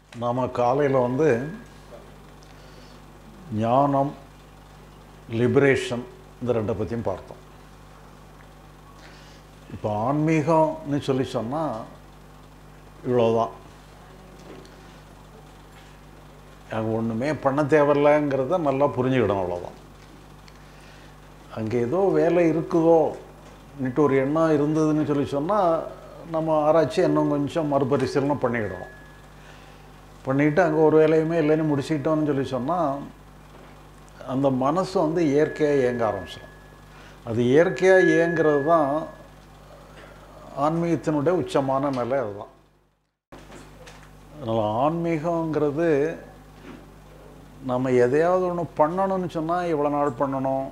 நாம் காலையில் வந்து ஞானம் லிபரேஷன் இந்த ரெண்டை பற்றியும் பார்த்தோம் இப்போ ஆன்மீகம்னு சொல்லி சொன்னால் இவ்வளோதான் அங்கே ஒன்றுமே பண்ண தேவையில்லைங்கிறத நல்லா புரிஞ்சுக்கிடணும் அவ்வளோதான் அங்கே ஏதோ வேலை இருக்குதோ நிட்டு ஒரு எண்ணம் இருந்ததுன்னு சொல்லி சொன்னால் நம்ம ஆராய்ச்சி இன்னும் கொஞ்சம் மறுபரிசீலனை பண்ணிக்கிடணும் பண்ணிவிட்டு அங்கே ஒரு வேலையுமே இல்லைன்னு முடிச்சுக்கிட்டோம்னு சொல்லி சொன்னால் அந்த மனசு வந்து இயற்கையாக இயங்க ஆரம்பிச்சிடும் அது இயற்கையாக இயங்கிறது தான் ஆன்மீகத்தினுடைய உச்சமான நிலை அதுதான் அதனால் ஆன்மீகங்கிறது நம்ம எதையாவது ஒன்று பண்ணணும்னு சொன்னால் இவ்வளோ நாள் பண்ணணும்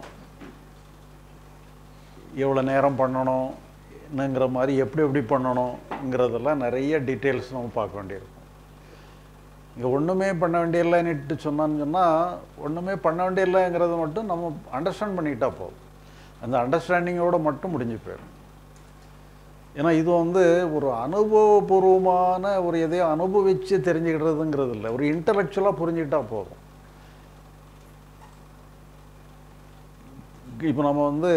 எவ்வளோ நேரம் பண்ணணும் என்னங்கிற மாதிரி எப்படி எப்படி பண்ணணுங்கிறதெல்லாம் நிறைய டீட்டெயில்ஸ் நம்ம பார்க்க வேண்டியிருக்கும் இங்கே ஒன்றுமே பண்ண வேண்டியதில்லைன்னுட்டு சொன்னான்னு சொன்னால் ஒன்றுமே பண்ண வேண்டியதில்லைங்கிறத மட்டும் நம்ம அண்டர்ஸ்டாண்ட் பண்ணிக்கிட்டா போதும் அந்த அண்டர்ஸ்டாண்டிங்கோடு மட்டும் முடிஞ்சு போயிடும் ஏன்னா இது வந்து ஒரு அனுபவபூர்வமான ஒரு எதையோ அனுபவித்து தெரிஞ்சுக்கிட்டதுங்கிறது இல்லை ஒரு இன்டலெக்சுவலாக புரிஞ்சுக்கிட்டா போதும் இப்போ நம்ம வந்து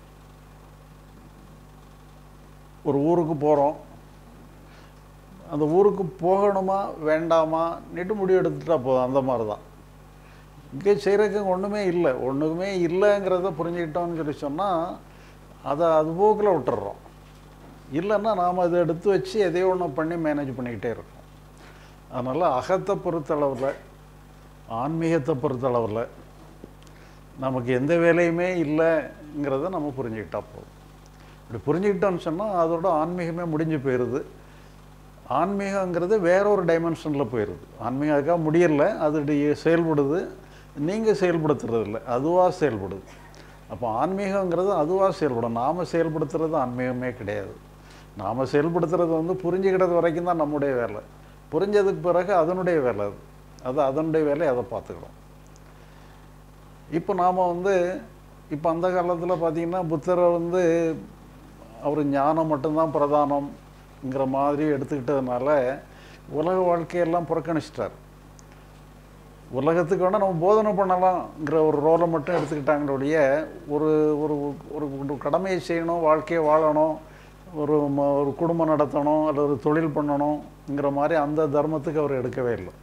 ஒரு ஊருக்கு போகிறோம் அந்த ஊருக்கு போகணுமா வேண்டாமா நெட்டு முடிவு எடுத்துட்டா போதும் அந்த மாதிரி தான் இங்கே செய்கிறதுக்கு ஒன்றுமே இல்லை ஒன்றுமே இல்லைங்கிறத புரிஞ்சுக்கிட்டோம்னு சொல்லி சொன்னால் அதை அது போக்கில் விட்டுறோம் இல்லைன்னா நாம் அதை எடுத்து வச்சு எதையோ ஒன்று பண்ணி மேனேஜ் பண்ணிக்கிட்டே இருக்கோம் அதனால் அகத்தை பொறுத்தளவில் ஆன்மீகத்தை பொறுத்தளவில் நமக்கு எந்த வேலையுமே இல்லைங்கிறத நம்ம புரிஞ்சுக்கிட்டா போதும் இப்படி புரிஞ்சுக்கிட்டோன்னு சொன்னால் அதோட ஆன்மீகமே முடிஞ்சு போயிடுது ஆன்மீகங்கிறது வேற ஒரு டைமென்ஷனில் போயிடுது ஆன்மீகம் அதுக்காக முடியல அது செயல்படுது நீங்கள் செயல்படுத்துறது இல்லை அதுவாக செயல்படுது அப்போ ஆன்மீகங்கிறது அதுவாக செயல்படும் நாம் செயல்படுத்துறது ஆன்மீகமே கிடையாது நாம் செயல்படுத்துறது வந்து புரிஞ்சுக்கிட்டது வரைக்கும் தான் நம்முடைய வேலை புரிஞ்சதுக்கு பிறகு அதனுடைய வேலை அது அது அதனுடைய வேலை அதை பார்த்துக்கிறோம் இப்போ நாம் வந்து இப்போ அந்த காலத்தில் பார்த்திங்கன்னா புத்தரை வந்து அவர் ஞானம் மட்டும்தான் பிரதானம்ங்கிற மாதிரி எடுத்துக்கிட்டதுனால உலக வாழ்க்கையெல்லாம் புறக்கணிச்சிட்டார் உலகத்துக்கு வேணால் நம்ம போதனை பண்ணலாம்ங்கிற ஒரு ரோலை மட்டும் எடுத்துக்கிட்டாங்களுடைய ஒரு ஒரு ஒரு கடமையை செய்யணும் வாழ்க்கையை வாழணும் ஒரு ம ஒரு குடும்பம் நடத்தணும் அல்லது ஒரு தொழில் பண்ணணுங்கிற மாதிரி அந்த தர்மத்துக்கு அவர் எடுக்கவே இல்லை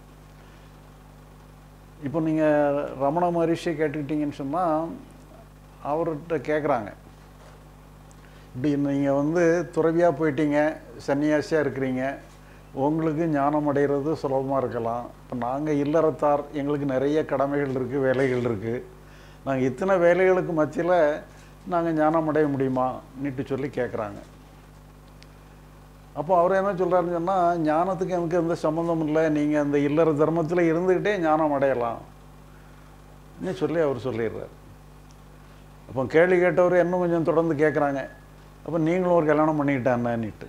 இப்போ நீங்கள் ரமண மகரிஷியை கேட்டுக்கிட்டீங்கன்னு சொன்னால் அவர்கிட்ட கேட்குறாங்க இப்படி நீங்கள் வந்து துறவியாக போயிட்டீங்க சன்னியாசியாக இருக்கிறீங்க உங்களுக்கு ஞானம் அடைகிறது சுலபமாக இருக்கலாம் இப்போ நாங்கள் இல்லறத்தார் எங்களுக்கு நிறைய கடமைகள் இருக்குது வேலைகள் இருக்குது நாங்கள் இத்தனை வேலைகளுக்கு மத்தியில் நாங்கள் ஞானம் அடைய முடியுமா நீட்டு சொல்லி கேட்குறாங்க அப்போ அவர் என்ன சொல்கிறாருன்னு சொன்னால் ஞானத்துக்கு எனக்கு எந்த சம்மந்தம் இல்லை நீங்கள் அந்த இல்லற தர்மத்தில் இருந்துக்கிட்டே ஞானம் அடையலாம் சொல்லி அவர் சொல்லிடுறார் அப்போ கேள்வி கேட்டவர் இன்னும் கொஞ்சம் தொடர்ந்து கேட்குறாங்க அப்போ நீங்களும் ஒரு கல்யாணம் பண்ணிக்கிட்டான்னுட்டு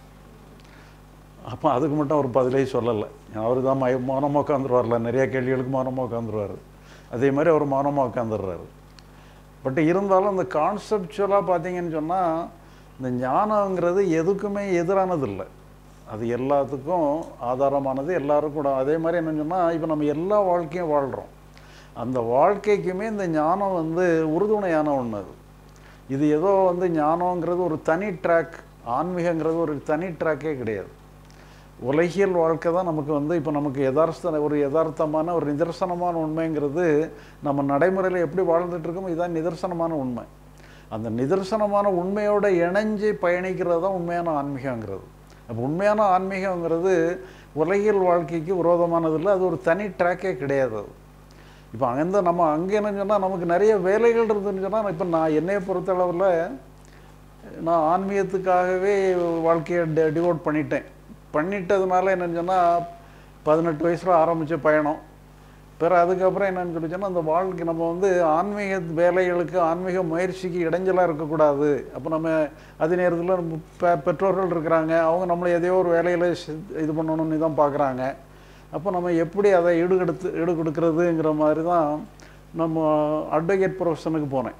அப்போ அதுக்கு மட்டும் அவர் பதிலே சொல்லலை அவர் தான் மய மௌனமாக உட்காந்துருவார்ல நிறைய கேள்விகளுக்கு மௌனமாக உட்காந்துருவார் அதே மாதிரி அவர் மௌனமாக உட்காந்துடுறாரு பட் இருந்தாலும் அந்த கான்செப்டுவலாக பார்த்தீங்கன்னு சொன்னால் இந்த ஞானங்கிறது எதுக்குமே எதிரானது இல்லை அது எல்லாத்துக்கும் ஆதாரமானது எல்லாரும் கூட அதே மாதிரி என்னன்னு சொன்னால் இப்போ நம்ம எல்லா வாழ்க்கையும் வாழ்கிறோம் அந்த வாழ்க்கைக்குமே இந்த ஞானம் வந்து உறுதுணையான ஒன்று அது இது ஏதோ வந்து ஞானங்கிறது ஒரு தனி ட்ராக் ஆன்மீகங்கிறது ஒரு தனி ட்ராக்கே கிடையாது உலகியல் வாழ்க்கை தான் நமக்கு வந்து இப்போ நமக்கு யதார்த்த ஒரு யதார்த்தமான ஒரு நிதர்சனமான உண்மைங்கிறது நம்ம நடைமுறையில் எப்படி வாழ்ந்துட்டு இருக்கோமோ இதுதான் நிதர்சனமான உண்மை அந்த நிதர்சனமான உண்மையோட இணைஞ்சு பயணிக்கிறது தான் உண்மையான ஆன்மீகங்கிறது அப்போ உண்மையான ஆன்மீகங்கிறது உலகியல் வாழ்க்கைக்கு விரோதமானது இல்லை அது ஒரு தனி ட்ராக்கே கிடையாது அது இப்போ அங்கே நம்ம அங்கே என்ன சொன்னால் நமக்கு நிறைய வேலைகள் இருந்துன்னு சொன்னால் இப்போ நான் என்னையை பொறுத்தளவில் நான் ஆன்மீகத்துக்காகவே வாழ்க்கையை டிவோட் பண்ணிட்டேன் பண்ணிட்டதுனால என்னன்னு சொன்னால் பதினெட்டு வயசில் ஆரம்பித்த பயணம் பிற அதுக்கப்புறம் என்னன்னு சொல்லி சொன்னால் அந்த வாழ்க்கை நம்ம வந்து ஆன்மீக வேலைகளுக்கு ஆன்மீக முயற்சிக்கு இடைஞ்சலாக இருக்கக்கூடாது அப்போ நம்ம அதே நேரத்தில் பெ பெற்றோர்கள் இருக்கிறாங்க அவங்க நம்மளை எதையோ ஒரு வேலையில் இது பண்ணணும்னு தான் பார்க்குறாங்க அப்போ நம்ம எப்படி அதை ஈடுகெடுத்து ஈடு கொடுக்கறதுங்கிற மாதிரி தான் நம்ம அட்வொகேட் ப்ரொஃபஷனுக்கு போனேன்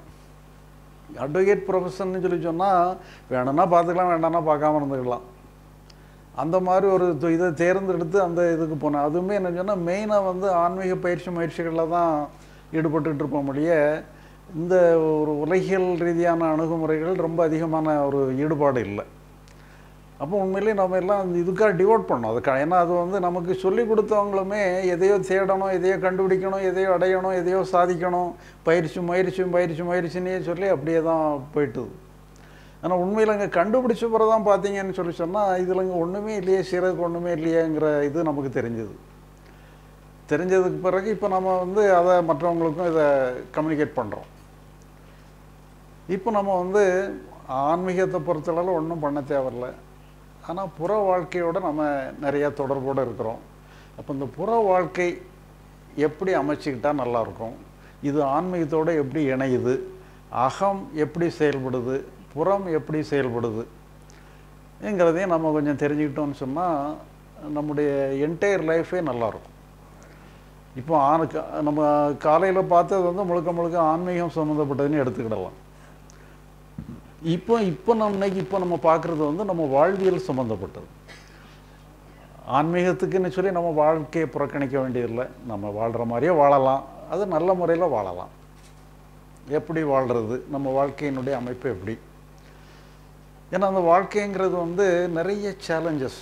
அட்வொகேட் ப்ரொஃபஷன் சொல்லி சொன்னால் வேணும்னா பார்த்துக்கலாம் வேண்டாம்னா பார்க்காம இருந்துக்கலாம் அந்த மாதிரி ஒரு து- இதை தேர்ந்தெடுத்து அந்த இதுக்கு போனேன் அதுவுமே என்ன சொன்னால் மெயினாக வந்து ஆன்மீக பயிற்சி முயற்சிகளில் தான் ஈடுபட்டுட்டு இருப்போம் முடிய இந்த ஒரு உலகியல் ரீதியான அணுகுமுறைகள் ரொம்ப அதிகமான ஒரு ஈடுபாடு இல்லை அப்போ உண்மையிலேயே நம்ம எல்லாம் அந்த இதுக்காக டிவோட் பண்ணோம் அதுக்காக ஏன்னா அது வந்து நமக்கு சொல்லி கொடுத்தவங்களுமே எதையோ தேடணும் எதையோ கண்டுபிடிக்கணும் எதையோ அடையணும் எதையோ சாதிக்கணும் பயிற்சி முயற்சி பயிற்சி முயற்சின்னே சொல்லி அப்படியே தான் போயிட்டுது ஆனால் உண்மையில் அங்கே கண்டுபிடிச்ச பிறகு தான் பார்த்தீங்கன்னு சொல்லி சொன்னால் இதில் இங்கே ஒன்றுமே இல்லையே செய்கிறதுக்கு ஒன்றுமே இல்லையேங்கிற இது நமக்கு தெரிஞ்சது தெரிஞ்சதுக்கு பிறகு இப்போ நம்ம வந்து அதை மற்றவங்களுக்கும் இதை கம்யூனிகேட் பண்ணுறோம் இப்போ நம்ம வந்து ஆன்மீகத்தை பொறுத்தளவில் ஒன்றும் பண்ண தேவையில்ல ஆனால் புற வாழ்க்கையோட நம்ம நிறையா தொடர்போடு இருக்கிறோம் அப்போ இந்த புற வாழ்க்கை எப்படி அமைச்சிக்கிட்டா நல்லாயிருக்கும் இது ஆன்மீகத்தோடு எப்படி இணையுது அகம் எப்படி செயல்படுது புறம் எப்படி செயல்படுது ங்கிறதையும் நம்ம கொஞ்சம் தெரிஞ்சுக்கிட்டோம்னு சொன்னால் நம்முடைய என்டையர் லைஃபே நல்லாயிருக்கும் இப்போ ஆணு நம்ம காலையில் பார்த்தது வந்து முழுக்க முழுக்க ஆன்மீகம் சம்மந்தப்பட்டதுன்னு எடுத்துக்கிடலாம் இப்போ இப்போ நம்ம இன்னைக்கு இப்போ நம்ம பார்க்குறது வந்து நம்ம வாழ்வியல் சம்மந்தப்பட்டது ஆன்மீகத்துக்குன்னு சொல்லி நம்ம வாழ்க்கையை புறக்கணிக்க வேண்டியதில்லை நம்ம வாழ்கிற மாதிரியே வாழலாம் அது நல்ல முறையில் வாழலாம் எப்படி வாழ்கிறது நம்ம வாழ்க்கையினுடைய அமைப்பு எப்படி ஏன்னா அந்த வாழ்க்கைங்கிறது வந்து நிறைய சேலஞ்சஸ்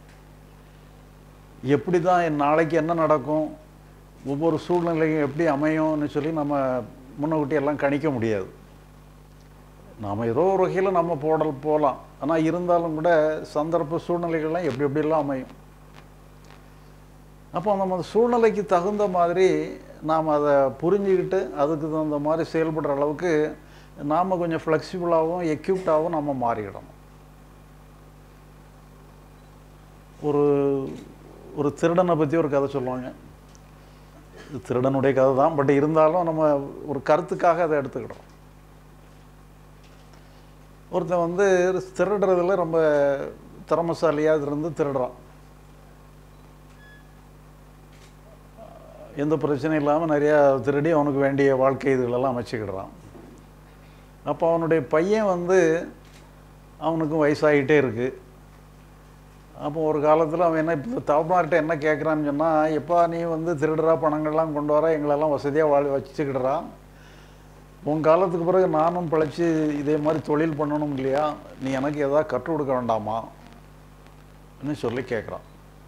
எப்படி தான் என் நாளைக்கு என்ன நடக்கும் ஒவ்வொரு சூழ்நிலையும் எப்படி அமையும்னு சொல்லி நம்ம முன்னக்கூட்டி எல்லாம் கணிக்க முடியாது நாம் ஏதோ ஒரு வகையில் நம்ம போடல் போகலாம் ஆனால் இருந்தாலும் கூட சந்தர்ப்ப சூழ்நிலைகள்லாம் எப்படி எப்படிலாம் அமையும் அப்போ நம்ம அந்த சூழ்நிலைக்கு தகுந்த மாதிரி நாம் அதை புரிஞ்சுக்கிட்டு அதுக்கு தகுந்த மாதிரி செயல்படுற அளவுக்கு நாம் கொஞ்சம் ஃப்ளெக்சிபிளாகவும் எக்யூப்டாகவும் நம்ம மாறிடணும் ஒரு ஒரு திருடனை பற்றி ஒரு கதை சொல்லுவாங்க இது திருடனுடைய கதை தான் பட் இருந்தாலும் நம்ம ஒரு கருத்துக்காக அதை எடுத்துக்கிடுறோம் ஒருத்தன் வந்து திருடுறதுல ரொம்ப திறமசாலியாக இருந்து திருடுறான் எந்த பிரச்சனையும் இல்லாமல் நிறையா திருடி அவனுக்கு வேண்டிய வாழ்க்கை இதுகளெல்லாம் அமைச்சுக்கிடுறான் அப்போ அவனுடைய பையன் வந்து அவனுக்கும் வயசாகிட்டே இருக்குது அப்போ ஒரு காலத்தில் அவன் என்ன இப்போ தவப்பார்கிட்ட என்ன கேட்குறான்னு சொன்னால் எப்பா நீ வந்து திருடுறா பணங்கள்லாம் கொண்டு வர எங்களெல்லாம் வசதியாக வாழ் வச்சுக்கிடுறான் உன் காலத்துக்கு பிறகு நானும் பிழைச்சி இதே மாதிரி தொழில் பண்ணணும் இல்லையா நீ எனக்கு எதாவது கற்றுக் கொடுக்க வேண்டாமா ன்னு சொல்லி கேட்குறான்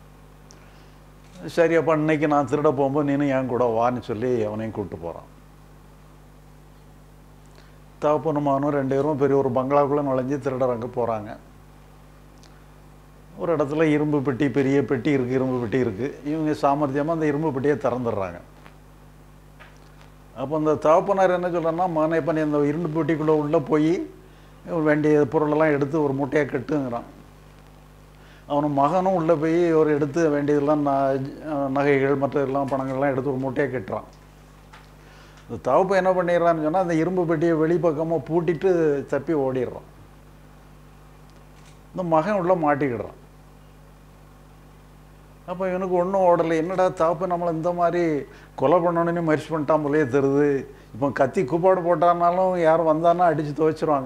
சரி அப்போ இன்னைக்கு நான் திருட போகும்போது நீனும் என் கூட வான்னு சொல்லி அவனையும் கூப்பிட்டு போகிறான் தகப்பனுமானும் ரெண்டு பேரும் பெரிய ஒரு பங்களாக்குள்ளே நுழைஞ்சு திருடறங்க போகிறாங்க ஒரு இடத்துல இரும்பு பெட்டி பெரிய பெட்டி இருக்குது இரும்பு பெட்டி இருக்குது இவங்க சாமர்த்தியமாக அந்த இரும்பு பெட்டியை திறந்துடுறாங்க அப்போ அந்த தகப்பனார் என்ன சொல்கிறேன்னா மகனை இப்போ நீ அந்த இரும்பு பெட்டிக்குள்ளே உள்ளே போய் வேண்டிய பொருளெல்லாம் எடுத்து ஒரு மூட்டையை கட்டுங்கிறான் அவனும் மகனும் உள்ளே போய் ஒரு எடுத்து வேண்டியதெல்லாம் ந- நகைகள் மற்ற எல்லாம் பணங்கள்லாம் எடுத்து ஒரு மூட்டையை கட்டுறான் இந்த தவப்பை என்ன பண்ணிடுறான்னு சொன்னால் அந்த இரும்பு பெட்டியை வெளிப்பக்கமாக பூட்டிட்டு தப்பி ஓடிடுறான் இந்த மகன் உள்ள மாட்டிக்கிடுறான் அப்போ இவனுக்கு ஒன்றும் ஓடலை என்னடா தாப்பு நம்மளை இந்த மாதிரி கொலை பண்ணணும்னு முயற்சி பண்ணிட்டான் போலயே தெரியுது இப்போ கத்தி கூப்பாடு போட்டானாலும் யார் வந்தானா அடித்து துவைச்சிருவாங்க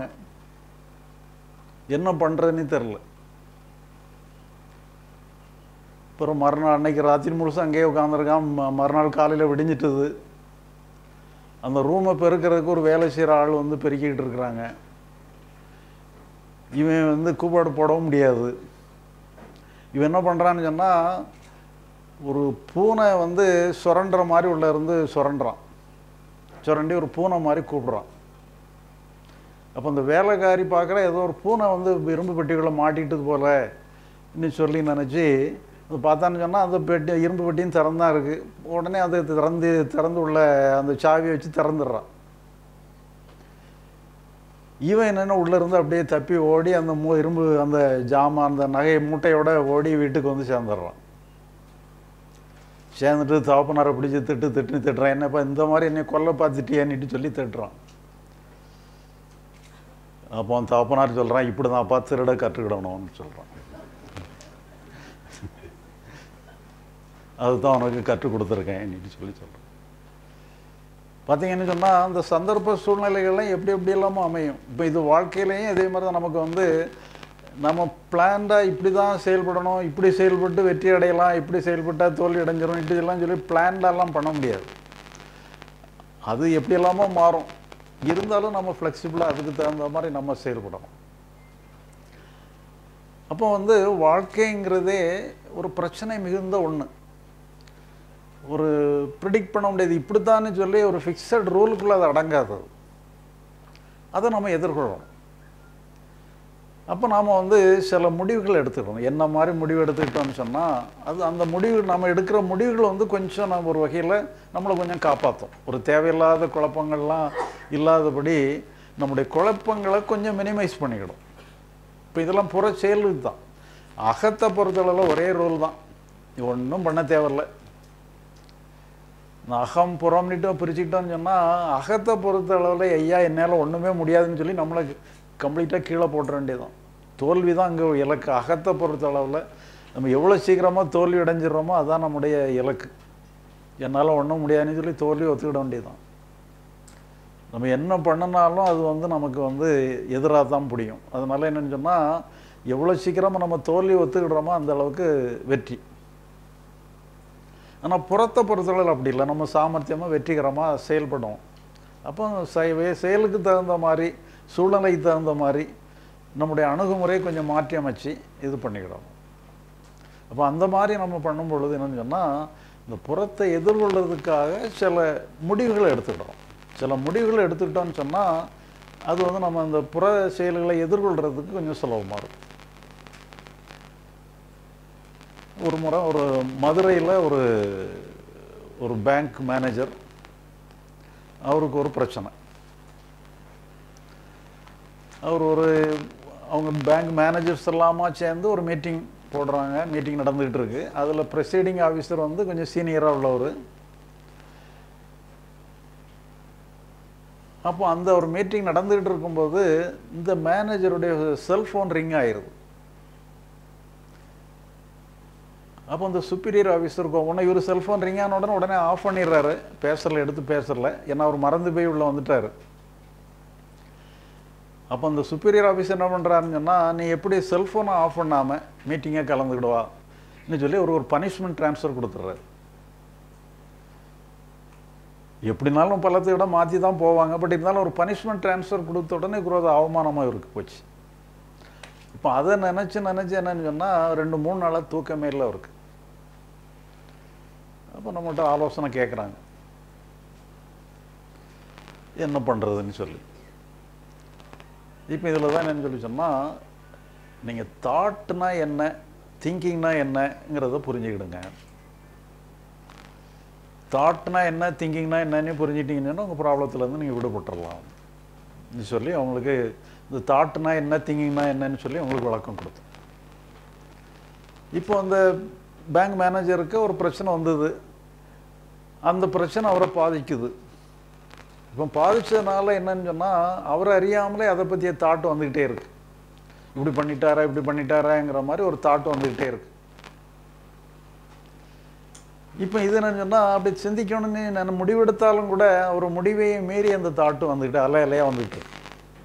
என்ன பண்ணுறதுன்னு தெரில அப்புறம் மறுநாள் அன்னைக்கு ராத்திரி முழுசும் அங்கேயே உட்காந்துருக்கான் மறுநாள் காலையில் விடிஞ்சிட்டுது அந்த ரூமை பெருக்கிறதுக்கு ஒரு வேலை செய்கிற ஆள் வந்து பெருக்கிக்கிட்டு இருக்கிறாங்க இவன் வந்து கூப்பாடு போடவும் முடியாது இவன் என்ன பண்ணுறான்னு சொன்னால் ஒரு பூனை வந்து சுரண்டுற மாதிரி உள்ள இருந்து சுரண்டுறான் சுரண்டி ஒரு பூனை மாதிரி கூப்பிடுறான் அப்போ அந்த வேலைக்காரி பார்க்குற ஏதோ ஒரு பூனை வந்து இரும்பு பெட்டிக்குள்ளே மாட்டிட்டது போல இன்னும் சொல்லி நினச்சி அது பார்த்தான்னு சொன்னால் அந்த பெட்டி இரும்பு பெட்டியும் திறந்தான் இருக்குது உடனே அது திறந்து திறந்து உள்ள அந்த சாவியை வச்சு திறந்துடுறான் இவன் என்னென்ன உள்ளே இருந்து அப்படியே தப்பி ஓடி அந்த மூ இரும்பு அந்த ஜாமான் அந்த நகை மூட்டையோட ஓடி வீட்டுக்கு வந்து சேர்ந்துடுறான் சேர்ந்துட்டு தகப்பனாரை பிடிச்சி திட்டு திட்டுன்னு திட்டுறான் என்னப்பா இந்த மாதிரி என்னை கொல்ல பார்த்துட்டியான்னுட்டு சொல்லி திட்டுறான் அப்போ அந்த தகப்பனார் சொல்கிறான் இப்படி தான் பார்த்து திருட கற்றுக்கிடணும்னு சொல்கிறான் அதுதான் உனக்கு கற்றுக் கொடுத்துருக்கேன் சொல்லி சொல்கிறேன் பார்த்தீங்கன்னு சொன்னால் அந்த சந்தர்ப்ப சூழ்நிலைகள்லாம் எப்படி எப்படி இல்லாமல் அமையும் இப்போ இது வாழ்க்கையிலையும் இதே மாதிரி தான் நமக்கு வந்து நம்ம பிளான்டாக இப்படி தான் செயல்படணும் இப்படி செயல்பட்டு வெற்றி அடையலாம் இப்படி செயல்பட்டால் தோல்வி அடைஞ்சிரும் இப்படிலாம் சொல்லி பிளான்டாலாம் பண்ண முடியாது அது எப்படி எல்லாமோ மாறும் இருந்தாலும் நம்ம ஃப்ளெக்சிபிளாக அதுக்கு தகுந்த மாதிரி நம்ம செயல்படணும் அப்போ வந்து வாழ்க்கைங்கிறதே ஒரு பிரச்சனை மிகுந்த ஒன்று ஒரு ப்ரிடிக்ட் பண்ண முடியாது இப்படித்தான்னு சொல்லி ஒரு ஃபிக்ஸட் ரூலுக்குள்ளே அது அடங்காது அதை நம்ம எதிர்கொள்ளணும் அப்போ நாம் வந்து சில முடிவுகள் எடுத்துக்கணும் என்ன மாதிரி முடிவு எடுத்துக்கிட்டோம்னு சொன்னால் அது அந்த முடிவு நம்ம எடுக்கிற முடிவுகள் வந்து கொஞ்சம் நம்ம ஒரு வகையில் நம்மளை கொஞ்சம் காப்பாற்றும் ஒரு தேவையில்லாத குழப்பங்கள்லாம் இல்லாதபடி நம்முடைய குழப்பங்களை கொஞ்சம் மினிமைஸ் பண்ணிக்கிடும் இப்போ இதெல்லாம் புற செயலுக்கு தான் அகத்தை பொறுத்தளவில் ஒரே ரூல் தான் ஒன்றும் பண்ண தேவையில்ல இந்த அகம் புறம்னுட்டு பிரிச்சுக்கிட்டோம்னு சொன்னால் அகத்தை பொறுத்த அளவில் ஐயா என்னால் ஒன்றுமே முடியாதுன்னு சொல்லி நம்மளை கம்ப்ளீட்டாக கீழே போட்டுற வேண்டியதான் தோல்வி தான் அங்கே இலக்கு அகத்தை பொறுத்த அளவில் நம்ம எவ்வளோ சீக்கிரமாக தோல்வி அடைஞ்சிடுறோமோ அதுதான் நம்முடைய இலக்கு என்னால் ஒன்றும் முடியாதுன்னு சொல்லி தோல்வி ஒத்துக்கிட வேண்டியதான் நம்ம என்ன பண்ணினாலும் அது வந்து நமக்கு வந்து எதிராக தான் முடியும் அதனால என்னன்னு சொன்னால் எவ்வளோ சீக்கிரமாக நம்ம தோல்வி ஒத்துக்கிடுறோமோ அந்த அளவுக்கு வெற்றி ஆனால் புறத்தை பொறுத்தளவில் அப்படி இல்லை நம்ம சாமர்த்தியமாக வெற்றிகரமாக செயல்படும் அப்போ செய- செயலுக்கு தகுந்த மாதிரி சூழ்நிலைக்கு தகுந்த மாதிரி நம்முடைய அணுகுமுறையை கொஞ்சம் மாற்றி அமைச்சு இது பண்ணிக்கிடணும் அப்போ அந்த மாதிரி நம்ம பண்ணும் பொழுது என்னன்னு சொன்னால் இந்த புறத்தை எதிர்கொள்றதுக்காக சில முடிவுகளை எடுத்துக்கிடணும் சில முடிவுகளை எடுத்துக்கிட்டோம்னு சொன்னால் அது வந்து நம்ம அந்த புற செயல்களை எதிர்கொள்கிறதுக்கு கொஞ்சம் சுலபமாக இருக்கும் ஒரு முறை ஒரு மதுரையில் ஒரு ஒரு பேங்க் மேனேஜர் அவருக்கு ஒரு பிரச்சனை அவர் ஒரு அவங்க பேங்க் மேனேஜர்ஸ் எல்லாமா சேர்ந்து ஒரு மீட்டிங் போடுறாங்க மீட்டிங் நடந்துகிட்டு இருக்கு அதில் ப்ரெசைடிங் ஆஃபீஸர் வந்து கொஞ்சம் சீனியராக உள்ளவர் அப்போ அந்த ஒரு மீட்டிங் நடந்துகிட்டு இருக்கும்போது இந்த மேனேஜருடைய செல்ஃபோன் ரிங் ஆயிருது அப்போ அந்த சுப்பீரியர் ஆஃபீஸருக்கு உடனே இவர் செல்ஃபோன் ரிங் ஆன உடனே உடனே ஆஃப் பண்ணிடுறாரு பேசல எடுத்து பேசல ஏன்னா அவர் மறந்து போய் உள்ள வந்துட்டாரு அப்போ அந்த சுப்பீரியர் ஆஃபீஸர் என்ன பண்ணுறாருன்னு சொன்னால் நீ எப்படி செல்ஃபோனை ஆஃப் பண்ணாமல் மீட்டிங்கை கலந்துக்கிடுவா ன்னு சொல்லி ஒரு ஒரு பனிஷ்மெண்ட் ட்ரான்ஸ்ஃபர் கொடுத்துட்றாரு எப்படினாலும் பள்ளத்தை விட மாற்றி தான் போவாங்க பட் இருந்தாலும் ஒரு பனிஷ்மெண்ட் ட்ரான்ஸ்ஃபர் கொடுத்த உடனே இவருக்கு அது அவமானமாக இருக்கு போச்சு இப்போ அதை நினச்சி நினச்சி என்னன்னு சொன்னால் ரெண்டு மூணு நாளாக தூக்கமே இல்லை அவருக்கு அப்போ நம்மகிட்ட ஆலோசனை கேட்குறாங்க என்ன பண்ணுறதுன்னு சொல்லி இப்போ இதில் தான் என்னன்னு சொல்லி சொன்னால் நீங்கள் தாட்னா என்ன திங்கிங்னா என்னங்கிறத புரிஞ்சுக்கிடுங்க தாட்னா என்ன திங்கிங்னா என்னன்னு புரிஞ்சுக்கிட்டீங்கன்னா உங்கள் ப்ராப்ளத்துலேருந்து நீங்கள் விடுபட்டுறலாம் ன்னு சொல்லி அவங்களுக்கு இந்த தாட்னா என்ன திங்கிங்னா என்னன்னு சொல்லி உங்களுக்கு விளக்கம் கொடுத்தோம் இப்போ அந்த பேங்க் மேனேஜருக்கு ஒரு பிரச்சனை வந்தது அந்த பிரச்சனை அவரை பாதிக்குது இப்போ பாதிச்சதுனால என்னன்னு சொன்னால் அவரை அறியாமலே அதை பற்றிய தாட் வந்துக்கிட்டே இருக்கு இப்படி பண்ணிட்டாரா இப்படி பண்ணிட்டாராங்கிற மாதிரி ஒரு தாட் வந்துக்கிட்டே இருக்கு இப்போ இது என்னன்னு சொன்னால் அப்படி சிந்திக்கணும்னு நான் முடிவெடுத்தாலும் கூட ஒரு முடிவையை மீறி அந்த தாட்டு வந்துக்கிட்டு அலை அலையாக வந்துக்கிட்டு இருக்கு.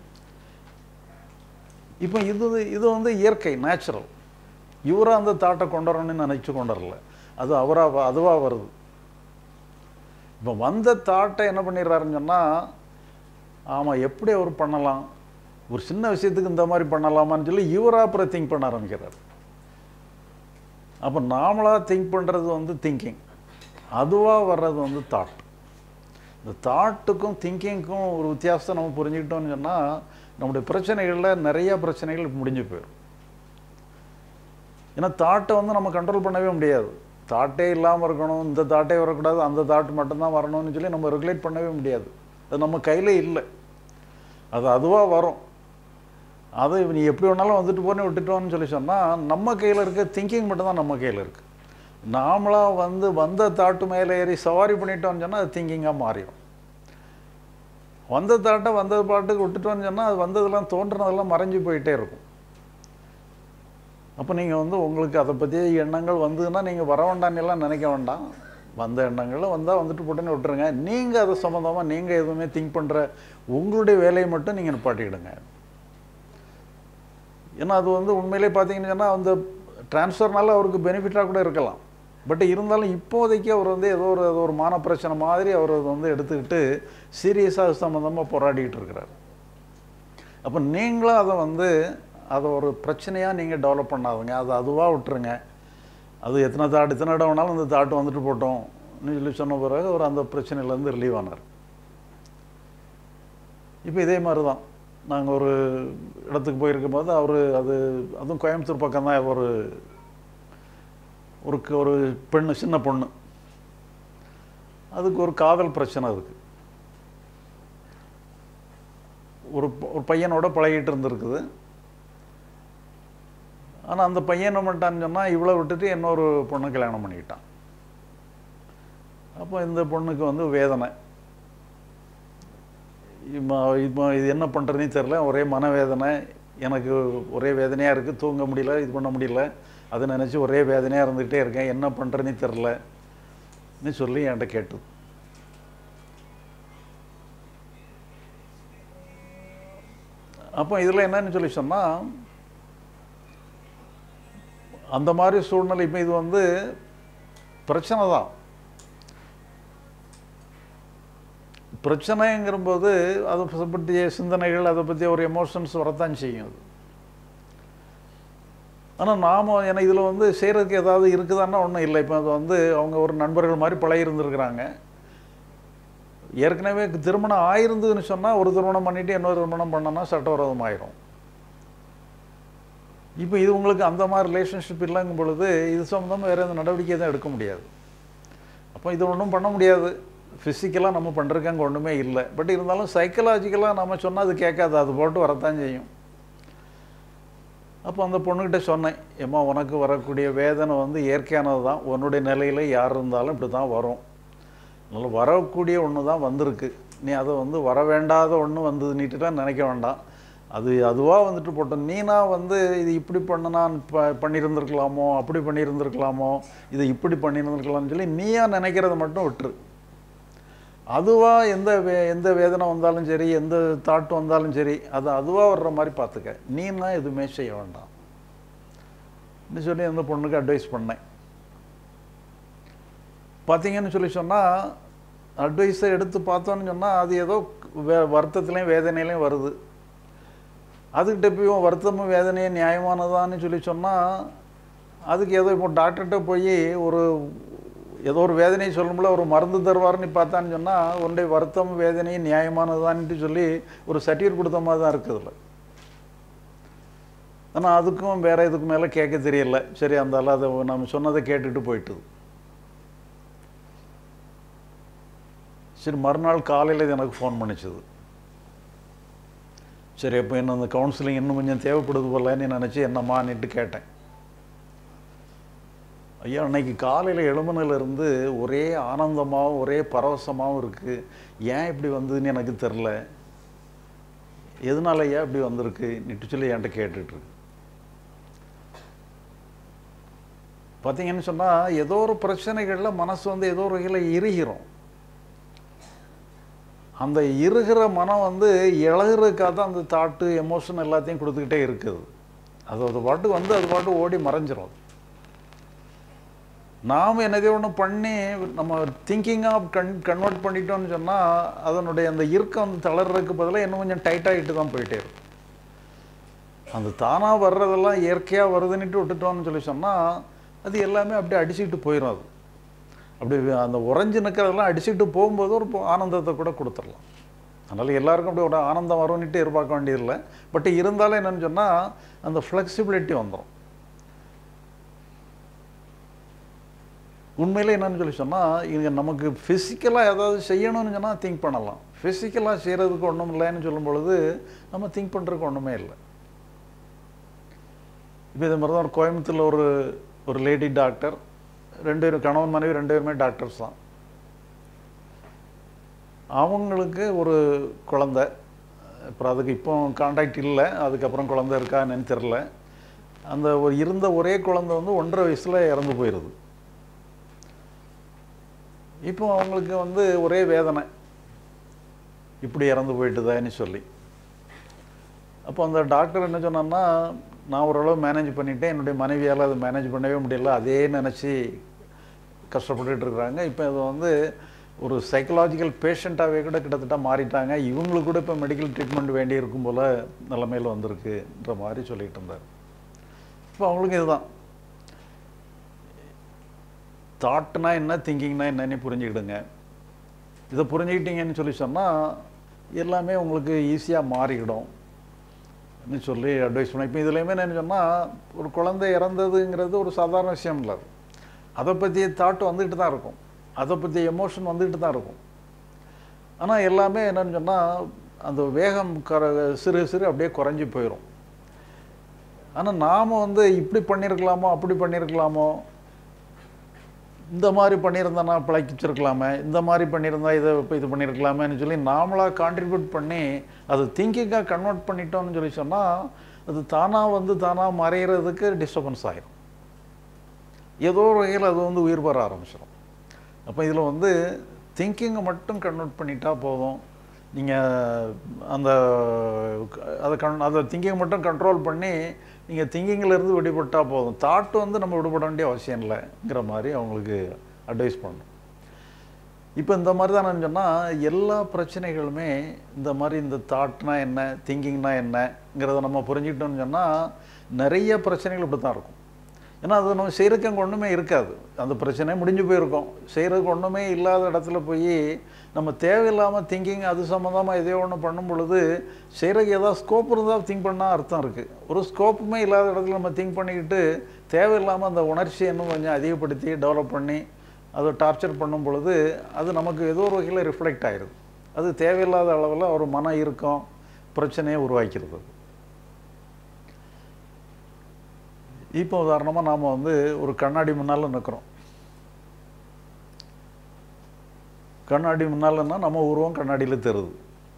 இப்போ இது இது வந்து இயற்கை நேச்சுரல் இவராக அந்த தாட்டை கொண்டு வரணும்னு நினச்சி கொண்டு வரல அது அவராக அதுவாக வருது இப்போ வந்த தாட்டை என்ன பண்ணிடுறாருன்னு சொன்னால் ஆமாம் எப்படி அவர் பண்ணலாம் ஒரு சின்ன விஷயத்துக்கு இந்த மாதிரி பண்ணலாமான்னு சொல்லி இவராக அப்புறம் திங்க் பண்ண ஆரம்பிக்கிறார் அப்போ நாமளாக திங்க் பண்ணுறது வந்து திங்கிங் அதுவாக வர்றது வந்து தாட் இந்த தாட்டுக்கும் திங்கிங்க்கும் ஒரு வித்தியாசத்தை நம்ம புரிஞ்சுக்கிட்டோம்னு சொன்னால் நம்முடைய பிரச்சனைகளில் நிறைய பிரச்சனைகள் முடிஞ்சு போயிடும் ஏன்னா தாட்டை வந்து நம்ம கண்ட்ரோல் பண்ணவே முடியாது தாட்டே இல்லாமல் இருக்கணும் இந்த தாட்டே வரக்கூடாது அந்த தாட் மட்டும்தான் வரணும்னு சொல்லி நம்ம ரெகுலேட் பண்ணவே முடியாது அது நம்ம கையில் இல்லை அது அதுவாக வரும் அது நீ எப்படி வேணாலும் வந்துட்டு போனே விட்டுட்டோம்னு சொல்லி சொன்னால் நம்ம கையில் இருக்க திங்கிங் மட்டும்தான் நம்ம கையில் இருக்குது நாமளாக வந்து வந்த தாட்டு மேலே ஏறி சவாரி பண்ணிட்டோம்னு சொன்னால் அது திங்கிங்காக மாறிடும் வந்த தாட்டை வந்த பாட்டுக்கு விட்டுட்டோம்னு சொன்னால் அது வந்ததெல்லாம் தோன்றுனதெல்லாம் மறைஞ்சு போயிட்டே இருக்கும் அப்போ நீங்கள் வந்து உங்களுக்கு அதை பற்றிய எண்ணங்கள் வந்ததுன்னா நீங்கள் வர வேண்டாம்னு எல்லாம் நினைக்க வேண்டாம் வந்த எண்ணங்கள் வந்தால் வந்துட்டு போட்டுன்னு விட்டுருங்க நீங்கள் அதை சம்மந்தமாக நீங்கள் எதுவுமே திங்க் பண்ணுற உங்களுடைய வேலையை மட்டும் நீங்கள் நிப்பாட்டிக்கிடுங்க ஏன்னா அது வந்து உண்மையிலே பார்த்தீங்கன்னு சொன்னால் அந்த ட்ரான்ஸ்ஃபர்னால அவருக்கு பெனிஃபிட்டாக கூட இருக்கலாம் பட் இருந்தாலும் இப்போதைக்கு அவர் வந்து ஏதோ ஒரு ஏதோ ஒரு மான பிரச்சனை மாதிரி அவர் அதை வந்து எடுத்துக்கிட்டு சீரியஸாக சம்மந்தமாக போராடிக்கிட்டு இருக்கிறார் அப்போ நீங்களும் அதை வந்து அதை ஒரு பிரச்சனையாக நீங்கள் டெவலப் பண்ணாதுங்க அது அதுவாக விட்டுருங்க அது எத்தனை தாட் எத்தனை இடம் வேணாலும் அந்த தாட்டு வந்துட்டு போட்டோம் சொல்லி சொன்ன பிறகு அவர் அந்த பிரச்சனையிலேருந்து ரிலீவ் ஆனார் இப்போ இதே மாதிரி தான் நாங்கள் ஒரு இடத்துக்கு போயிருக்கும் போது அவர் அது அதுவும் கோயம்புத்தூர் பக்கம் தான் ஒரு ஒரு க- ஒரு பெண்ணு சின்ன பொண்ணு அதுக்கு ஒரு காதல் பிரச்சனை அதுக்கு ஒரு ப- ஒரு பையனோட பழகிட்டு இருந்திருக்குது ஆனால் அந்த பையன் என்ன பண்ணிட்டான்னு சொன்னால் இவ்வளோ விட்டுட்டு இன்னொரு பொண்ணை கல்யாணம் பண்ணிக்கிட்டான் அப்போ இந்த பொண்ணுக்கு வந்து வேதனை இப்போ இப்போ இது என்ன பண்ணுறதுனே தெரில ஒரே மனவேதனை எனக்கு ஒரே வேதனையாக இருக்குது தூங்க முடியல இது பண்ண முடியல அதை நினச்சி ஒரே வேதனையாக இருந்துக்கிட்டே இருக்கேன் என்ன பண்ணுறதுனே தெரிலன்னு சொல்லி என்கிட்ட கேட்டது அப்போ இதில் என்னன்னு சொல்லி சொன்னால் அந்த மாதிரி சூழ்நிலை இப்போ இது வந்து பிரச்சனை தான் பிரச்சனைங்கிறபோது அதை பற்றிய சிந்தனைகள் அதை பற்றி ஒரு எமோஷன்ஸ் வரத்தான் செய்யும் அது ஆனால் நாம் ஏன்னா இதில் வந்து செய்கிறதுக்கு ஏதாவது இருக்குதான்னா ஒன்றும் இல்லை இப்போ அது வந்து அவங்க ஒரு நண்பர்கள் மாதிரி பழகி இருந்திருக்கிறாங்க ஏற்கனவே திருமணம் ஆயிருந்ததுன்னு சொன்னால் ஒரு திருமணம் பண்ணிட்டு இன்னொரு திருமணம் பண்ணோன்னா சட்டவிரோதம் ஆயிரும் இப்போ இது உங்களுக்கு அந்த மாதிரி ரிலேஷன்ஷிப் இல்லைங்கும் பொழுது இது சம்மந்தமாக வேறு எந்த நடவடிக்கை தான் எடுக்க முடியாது அப்போ இது ஒன்றும் பண்ண முடியாது ஃபிசிக்கலாக நம்ம பண்ணுறதுக்கு அங்கே ஒன்றுமே இல்லை பட் இருந்தாலும் சைக்கலாஜிக்கலாக நம்ம சொன்னால் அது கேட்காது அது போட்டு வரத்தான் செய்யும் அப்போ அந்த பொண்ணுக்கிட்ட சொன்னேன் ஏம்மா உனக்கு வரக்கூடிய வேதனை வந்து இயற்கையானது தான் உன்னுடைய நிலையில் யார் இருந்தாலும் இப்படி தான் வரும் அதனால் வரக்கூடிய ஒன்று தான் வந்திருக்கு நீ அதை வந்து வர வேண்டாத ஒன்று வந்ததுன்னுட்டு தான் நினைக்க வேண்டாம் அது அதுவாக வந்துட்டு போட்டோம் நீனா வந்து இது இப்படி பண்ணனான் ப பண்ணியிருந்திருக்கலாமோ அப்படி பண்ணியிருந்திருக்கலாமோ இதை இப்படி பண்ணியிருந்திருக்கலாம்னு சொல்லி நீயா நினைக்கிறத மட்டும் விட்டுரு அதுவாக எந்த வே எந்த வேதனை வந்தாலும் சரி எந்த தாட் வந்தாலும் சரி அது அதுவாக வர்ற மாதிரி பார்த்துக்க நீனா எதுவுமே செய்ய வேண்டாம் ன்னு சொல்லி அந்த பொண்ணுக்கு அட்வைஸ் பண்ணேன் பார்த்தீங்கன்னு சொல்லி சொன்னால் அட்வைஸை எடுத்து பார்த்தோன்னு சொன்னால் அது ஏதோ வே வருத்தத்துலேயும் வேதனையிலையும் வருது அதுக்கிட்ட போய் உன் வருத்தமும் வேதனையும் நியாயமானதான்னு சொல்லி சொன்னால் அதுக்கு ஏதோ இப்போ டாக்டர்கிட்ட போய் ஒரு ஏதோ ஒரு வேதனையை சொல்லும்போல ஒரு மருந்து தருவார்னு பார்த்தான்னு சொன்னால் உன்னுடைய வருத்தம் வேதனையும் நியாயமானதான்ட்டு சொல்லி ஒரு சர்டிஃபிகேட் கொடுத்த மாதிரி தான் இருக்குதுல்ல ஆனால் அதுக்கும் வேற இதுக்கு மேலே கேட்க தெரியல சரி அந்த ஆள் அதை நம்ம சொன்னதை கேட்டுட்டு போயிட்டுது சரி மறுநாள் காலையில் இது எனக்கு ஃபோன் பண்ணிச்சுது சரி அப்போ என்ன அந்த கவுன்சிலிங் இன்னும் கொஞ்சம் தேவைப்படுது போலன்னு நினச்சி என்னம்மான்னுட்டு கேட்டேன் ஐயா அன்னைக்கு காலையில் எழுமனிலிருந்து ஒரே ஆனந்தமாகவும் ஒரே பரவசமாகவும் இருக்குது ஏன் இப்படி வந்ததுன்னு எனக்கு தெரில எதனால ஐயா இப்படி வந்திருக்கு நிட்டு சொல்லி என்கிட்ட கேட்டுட்ருக்கு பார்த்தீங்கன்னு சொன்னால் ஏதோ ஒரு பிரச்சனைகளில் மனசு வந்து ஏதோ ஒரு வகையில் இறுகிறோம் அந்த இறுகிற மனம் வந்து இழகிறதுக்காக தான் அந்த தாட்டு எமோஷன் எல்லாத்தையும் கொடுத்துக்கிட்டே இருக்குது அது அது பாட்டு வந்து அது பாட்டு ஓடி மறைஞ்சிரும் அது. நாம் என்னதோ ஒன்று பண்ணி நம்ம திங்கிங்காக கன் கன்வெர்ட் பண்ணிட்டோம்னு சொன்னால் அதனுடைய அந்த இறுக்கம் வந்து தளர்றதுக்கு பதிலாக இன்னும் கொஞ்சம் டைட்டாகிட்டு தான் போயிட்டே இருக்கும் அந்த தானாக வர்றதெல்லாம் இயற்கையாக வருதுன்னுட்டு விட்டுட்டோம்னு சொல்லி சொன்னால் அது எல்லாமே அப்படியே அடிச்சுக்கிட்டு போயிடும் அது அப்படி அந்த உறைஞ்சு நிற்கிறதெல்லாம் அடிச்சுக்கிட்டு போகும்போது ஒரு பொ- ஆனந்தத்தை கூட கொடுத்துடலாம் அதனால் எல்லாருக்கும் அப்படி ஒரு ஆனந்தம் வரும்னுட்டு எதிர்பார்க்க வேண்டியதில்லை பட் இருந்தாலும் என்னன்னு சொன்னால் அந்த ஃப்ளெக்சிபிலிட்டி வந்துடும் உண்மையிலே என்னன்னு சொல்லி சொன்னால் இங்கே நமக்கு ஃபிசிக்கலாக ஏதாவது செய்யணும்னு சொன்னால் திங்க் பண்ணலாம் ஃபிசிக்கலாக செய்கிறதுக்கு ஒன்றும் இல்லைன்னு சொல்லும் பொழுது நம்ம திங்க் பண்ணுறதுக்கு ஒன்றுமே இல்லை இப்போ இது மாதிரி தான் ஒரு கோயம்புத்தூரில் ஒரு ஒரு லேடி டாக்டர் ரெண்டு பேரும் கணவன் மனைவி ரெண்டு பேருமே டாக்டர்ஸ் தான் அவங்களுக்கு ஒரு குழந்தை அப்புறம் அதுக்கு இப்போ காண்டாக்ட் இல்லை அதுக்கப்புறம் குழந்தை இருக்கா என்னன்னு தெரில அந்த ஒரு இருந்த ஒரே குழந்தை வந்து ஒன்றரை வயசில் இறந்து போயிடுது இப்போ அவங்களுக்கு வந்து ஒரே வேதனை இப்படி இறந்து போயிட்டுதான்னு சொல்லி அப்போ அந்த டாக்டர் என்ன சொன்னான்னா நான் ஓரளவு மேனேஜ் பண்ணிட்டேன் என்னுடைய மனைவியால் அதை மேனேஜ் பண்ணவே முடியல அதே நினச்சி கஷ்டப்பட்டுட்டு இருக்கிறாங்க இப்போ இது வந்து ஒரு சைக்கலாஜிக்கல் பேஷண்ட்டாகவே கூட கிட்டத்தட்ட மாறிட்டாங்க இவங்களுக்கு கூட இப்போ மெடிக்கல் ட்ரீட்மெண்ட் வேண்டி இருக்கும் போல் நிலைமையில் வந்திருக்குன்ற மாதிரி சொல்லிட்டு இருந்தார் இப்போ அவங்களுக்கு இதுதான் தாட்னா என்ன திங்கிங்னா என்னன்னு புரிஞ்சுக்கிடுங்க இதை புரிஞ்சுக்கிட்டீங்கன்னு சொல்லி சொன்னால் எல்லாமே உங்களுக்கு ஈஸியாக மாறிக்கிடும் ன்னு சொல்லி அட்வைஸ் பண்ணேன் இப்போ இதுலேயுமே என்ன சொன்னால் ஒரு குழந்தை இறந்ததுங்கிறது ஒரு சாதாரண விஷயம் இல்லை அது. அதை பற்றிய தாட் வந்துக்கிட்டு தான் இருக்கும் அதை பற்றிய எமோஷன் வந்துக்கிட்டு தான் இருக்கும் ஆனால் எல்லாமே என்னன்னு சொன்னால் அந்த வேகம் கர சிறு சிறு அப்படியே குறைஞ்சி போயிடும் ஆனால் நாம் வந்து இப்படி பண்ணியிருக்கலாமோ அப்படி பண்ணியிருக்கலாமோ இந்த மாதிரி பண்ணியிருந்தா பிழைச்சிருக்கலாமே இந்த மாதிரி பண்ணியிருந்தா இதை இப்போ இது பண்ணியிருக்கலாமேன்னு சொல்லி நாமளாக கான்ட்ரிபியூட் பண்ணி அது திங்கிங்காக கன்வெர்ட் பண்ணிட்டோம்னு சொல்லி சொன்னால் அது தானாக வந்து தானாக மறைகிறதுக்கு டிஸ்டர்பன்ஸ் ஆகிடும் ஏதோ ஒரு வகையில் அது வந்து உயிர் பெற ஆரம்பிச்சிடும் அப்போ இதில் வந்து திங்கிங்கை மட்டும் கன்வெர்ட் பண்ணிட்டா போதும் நீங்கள் அந்த அதை கண் அதை திங்கிங் மட்டும் கண்ட்ரோல் பண்ணி நீங்கள் திங்கிங்கிலேருந்து விடுபட்டால் போதும் தாட் வந்து நம்ம விடுபட வேண்டிய அவசியம் இல்லைங்கிற மாதிரி அவங்களுக்கு அட்வைஸ் பண்ணணும் இப்போ இந்த மாதிரி தான் நான் சொன்னால் எல்லா பிரச்சனைகளுமே இந்த மாதிரி இந்த தாட்னா என்ன திங்கிங்னா என்னங்கிறத நம்ம புரிஞ்சுக்கிட்டோம்னு சொன்னால் நிறைய பிரச்சனைகள் இப்படி தான் இருக்கும் ஏன்னா அது நம்ம செய்கிறதுக்கு அங்கே ஒன்றுமே இருக்காது அந்த பிரச்சனை முடிஞ்சு போயிருக்கோம் செய்கிறதுக்கு ஒன்றுமே இல்லாத இடத்துல போய் நம்ம தேவையில்லாமல் திங்கிங் அது சம்மந்தமாக எதையோ ஒன்று பண்ணும் பொழுது செய்கிறதுக்கு ஏதாவது ஸ்கோப் இருந்தால் திங்க் பண்ணால் அர்த்தம் இருக்குது ஒரு ஸ்கோப்புமே இல்லாத இடத்துல நம்ம திங்க் பண்ணிக்கிட்டு தேவையில்லாமல் அந்த உணர்ச்சியை இன்னும் கொஞ்சம் அதிகப்படுத்தி டெவலப் பண்ணி அதை டார்ச்சர் பண்ணும் பொழுது அது நமக்கு ஏதோ ஒரு வகையில் ரிஃப்ளெக்ட் ஆயிடுது அது தேவையில்லாத அளவில் ஒரு மன இறுக்கம் பிரச்சனையை உருவாக்கிறது அது. இப்போ உதாரணமாக நாம் வந்து ஒரு கண்ணாடி முன்னால் நிற்கிறோம் கண்ணாடி முன்னாலன்னா நம்ம உருவம் கண்ணாடியில் தெரியுது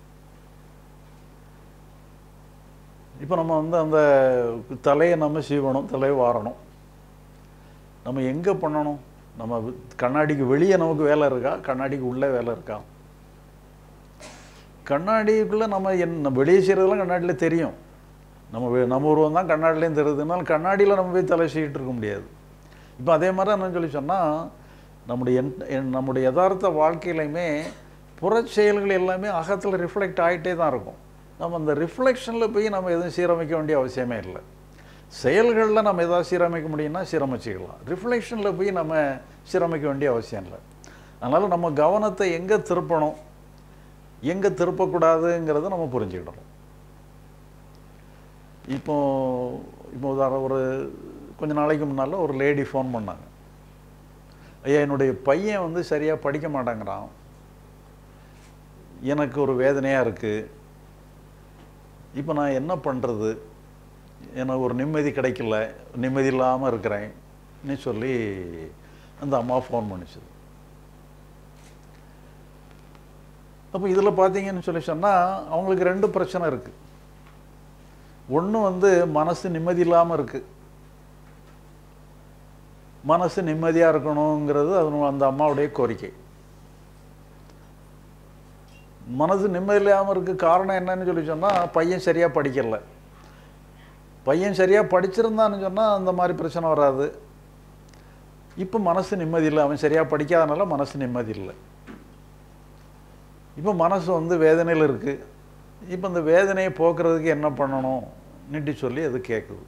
இப்போ நம்ம வந்து அந்த தலையை நம்ம சீவணும் தலையை வாரணும் நம்ம எங்கே பண்ணணும் நம்ம வி- கண்ணாடிக்கு வெளியே நமக்கு வேலை இருக்கா கண்ணாடிக்கு உள்ளே வேலை இருக்கா கண்ணாடிக்குள்ளே நம்ம என்ன வெளியே செய்கிறதெல்லாம் கண்ணாடியில் தெரியும் நம்ம வே- நம்ம உருவம் தான் கண்ணாடிலையும் தெரியுதுனால கண்ணாடியில் நம்ம போய் தலை சீட்டு இருக்க முடியாது இப்போ அதே மாதிரி என்ன சொல்லி சொன்னால் நம்முடைய என்- என்- நம்முடைய யதார்த்த வாழ்க்கையிலையுமே புறச் செயல்கள் எல்லாமே அகத்தில் ரிஃப்ளெக்ட் ஆகிட்டே தான் இருக்கும் நம்ம அந்த ரிஃப்ளெக்ஷனில் போய் நம்ம எதுவும் சீரமைக்க வேண்டிய அவசியமே இல்லை செயல்களில் நம்ம எதாவது சீரமைக்க முடியும்னா சீரமைச்சிக்கலாம் ரிஃப்ளெக்ஷனில் போய் நம்ம சீரமைக்க வேண்டிய அவசியம் இல்லை அதனால் நம்ம கவனத்தை எங்கே திருப்பணும் எங்கே திருப்பக்கூடாதுங்கிறத நம்ம புரிஞ்சுக்கிடணும் இப்போ இப்போ உதாரணம் ஒரு கொஞ்ச நாளைக்கு முன்னால் ஒரு லேடி ஃபோன் பண்ணாங்க ஐயா என்னுடைய பையன் வந்து சரியாக படிக்க மாட்டேங்கிறான் எனக்கு ஒரு வேதனையாக இருக்குது இப்போ நான் என்ன பண்ணுறது எனக்கு ஒரு நிம்மதி கிடைக்கல நிம்மதி இல்லாமல் இருக்கிறேன்னு சொல்லி அந்த அம்மா ஃபோன் பண்ணிச்சு அப்போ இதில் பார்த்தீங்கன்னு சொல்லி சொன்னால் அவங்களுக்கு ரெண்டு பிரச்சனை இருக்குது ஒன்று வந்து மனசு நிம்மதி இல்லாமல் இருக்குது மனசு நிம்மதியாக இருக்கணுங்கிறது அது அந்த அம்மாவுடைய கோரிக்கை மனசு நிம்மதி இல்லாமல் இருக்க காரணம் என்னன்னு சொல்லி சொன்னால் பையன் சரியாக படிக்கல பையன் சரியாக படிச்சிருந்தான்னு சொன்னால் அந்த மாதிரி பிரச்சனை வராது இப்போ மனசு நிம்மதி இல்லை அவன் சரியாக படிக்காதனால மனசு நிம்மதி இல்லை இப்போ மனசு வந்து வேதனையில் இருக்குது இப்போ இந்த வேதனையை போக்குறதுக்கு என்ன பண்ணணும் நீட்டி சொல்லி அது கேட்குது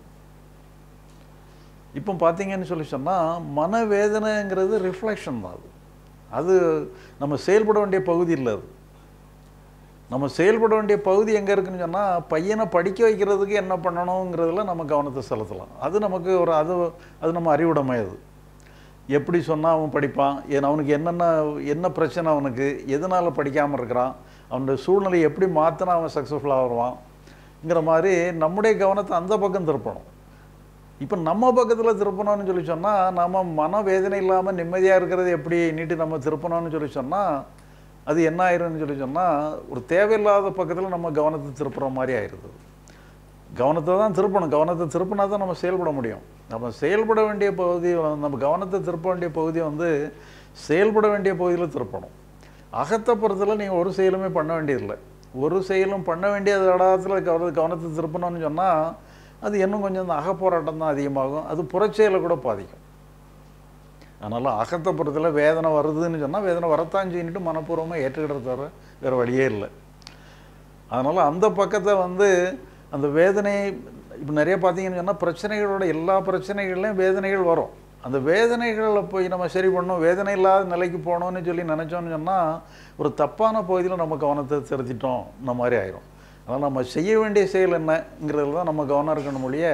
இப்போ பார்த்தீங்கன்னு சொல்லி சொன்னால் மனவேதனைங்கிறது ரிஃப்ளெக்ஷன் தான் அது அது நம்ம செயல்பட வேண்டிய பகுதி இல்லை அது நம்ம செயல்பட வேண்டிய பகுதி எங்கே இருக்குன்னு சொன்னால் பையனை படிக்க வைக்கிறதுக்கு என்ன பண்ணணுங்கிறதுல நம்ம கவனத்தை செலுத்தலாம் அது நமக்கு ஒரு அது அது நம்ம அறிவுடைமை அது எப்படி சொன்னால் அவன் படிப்பான் ஏன் அவனுக்கு என்னென்ன என்ன பிரச்சனை அவனுக்கு எதனால் படிக்காமல் இருக்கிறான் அவனுடைய சூழ்நிலையை எப்படி மாற்றினா அவன் சக்ஸஸ்ஃபுல்லாக வருவான்ங்கிற மாதிரி நம்முடைய கவனத்தை அந்த பக்கம் திருப்பணும் இப்போ நம்ம பக்கத்தில் திருப்பணும்னு சொல்லி சொன்னால் நம்ம மனவேதனை இல்லாமல் நிம்மதியாக இருக்கிறது எப்படி நீட்டு நம்ம திருப்பணும்னு சொல்லி சொன்னால் அது என்ன ஆயிரும்னு சொல்லி சொன்னால் ஒரு தேவையில்லாத பக்கத்தில் நம்ம கவனத்தை திருப்புற மாதிரி ஆயிடுது கவனத்தை தான் திருப்பணும் கவனத்தை திருப்பினா தான் நம்ம செயல்பட முடியும் நம்ம செயல்பட வேண்டிய பகுதி வந்து- நம்ம கவனத்தை திருப்ப வேண்டிய பகுதி வந்து செயல்பட வேண்டிய பகுதியில் திருப்பணும் அகத்தை பொறுத்தல நீங்கள் ஒரு செயலுமே பண்ண வேண்டியதில்லை ஒரு செயலும் பண்ண வேண்டிய இடத்துல கவன கவனத்தை திருப்பணும்னு சொன்னால் அது இன்னும் கொஞ்சம் இந்த அகப்போராட்டம் தான் அதிகமாகும் அது புறச்செயலை கூட பாதிக்கும் அதனால் அகத்தை பொறுத்தல வேதனை வருதுன்னு சொன்னால் வேதனை வரத்தான் செய்யிட்டு மனப்பூர்வமாக ஏற்றுக்கிற தவிர வேறு வழியே இல்லை அதனால் அந்த பக்கத்தை வந்து அந்த வேதனை இப்போ நிறைய பார்த்தீங்கன்னு சொன்னால் பிரச்சனைகளோட எல்லா பிரச்சனைகள்லையும் வேதனைகள் வரும் அந்த வேதனைகளை போய் நம்ம சரி பண்ணணும் வேதனை இல்லாத நிலைக்கு போகணும்னு சொல்லி நினச்சோன்னு சொன்னால் ஒரு தப்பான பகுதியில் நம்ம கவனத்தை செலுத்திட்டோம் இந்த மாதிரி ஆயிரும் அதனால் நம்ம செய்ய வேண்டிய செயல் என்னங்கிறதுல தான் நம்ம கவனம் இருக்கணும் மொழிய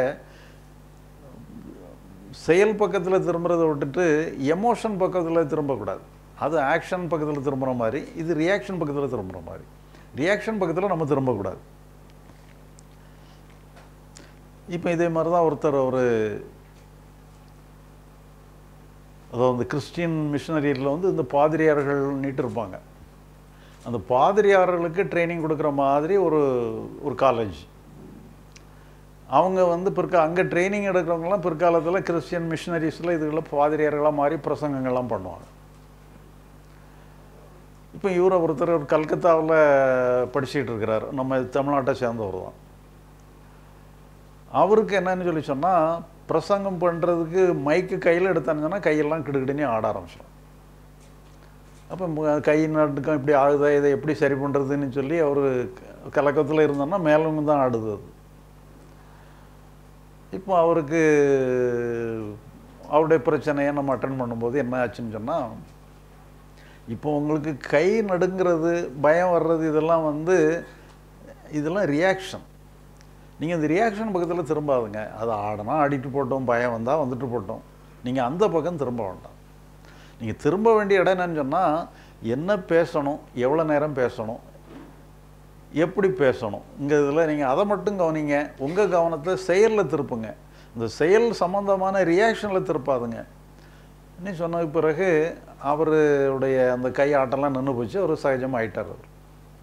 செயல் பக்கத்தில் திரும்புறதை விட்டுட்டு எமோஷன் பக்கத்தில் திரும்பக்கூடாது அது ஆக்ஷன் பக்கத்தில் திரும்புகிற மாதிரி இது ரியாக்ஷன் பக்கத்தில் திரும்புகிற மாதிரி ரியாக்ஷன் பக்கத்தில் நம்ம திரும்பக்கூடாது இப்போ இதே மாதிரி தான் ஒருத்தர் ஒரு அதாவது இந்த கிறிஸ்டியன் மிஷனரியில் வந்து இந்த பாதிரியார்கள் நீட்டு இருப்பாங்க அந்த பாதிரியார்களுக்கு ட்ரைனிங் கொடுக்குற மாதிரி ஒரு ஒரு காலேஜ் அவங்க வந்து பிற்கா அங்கே ட்ரைனிங் எடுக்கிறவங்கலாம் பிற்காலத்தில் கிறிஸ்டியன் மிஷனரிஸில் இதுகளில் பாதிரியார்களாக மாறி பிரசங்கங்கள்லாம் பண்ணுவாங்க இப்போ இவரை ஒருத்தர் ஒரு கல்கத்தாவில் படிச்சுக்கிட்டு இருக்கிறார் நம்ம தமிழ்நாட்டை சேர்ந்தவர் தான் அவருக்கு என்னன்னு சொல்லி சொன்னால் பிரசங்கம் பண்ணுறதுக்கு மைக்கு கையில் எடுத்தானுங்கன்னா கையெல்லாம் கிடுக்கிடுனே ஆட ஆரம்பிச்சிடும் அப்போ மு- கை நடுக்கம் இப்படி ஆகுதா இதை எப்படி சரி பண்ணுறதுன்னு சொல்லி அவர் கலக்கத்தில் இருந்தோன்னா மேலும் தான் ஆடுது அது இப்போ அவருக்கு அவருடைய பிரச்சனையை நம்ம அட்டன் பண்ணும்போது என்ன ஆச்சுன்னு சொன்னால் இப்போ உங்களுக்கு கை நடுங்கிறது பயம் வர்றது இதெல்லாம் வந்து இதெல்லாம் ரியாக்ஷன் நீங்கள் இந்த ரியாக்ஷன் பக்கத்தில் திரும்பாதுங்க அது ஆடினா ஆடிட்டு போட்டோம் பயம் வந்தால் வந்துட்டு போட்டோம் நீங்கள் அந்த பக்கம் திரும்ப வேண்டாம் நீங்கள் திரும்ப வேண்டிய இடம் என்னன்னு சொன்னால் என்ன பேசணும் எவ்வளோ நேரம் பேசணும் எப்படி பேசணும் இங்கே இதில் நீங்கள் அதை மட்டும் கவனிங்க உங்கள் கவனத்தை செயலில் திருப்புங்க இந்த செயல் சம்பந்தமான ரியாக்ஷனில் திருப்பாதுங்க இன்னும் சொன்ன பிறகு அவருடைய அந்த கை ஆட்டம்லாம் நின்று போச்சு அவர் சகஜமாக ஆயிட்டார் அவர்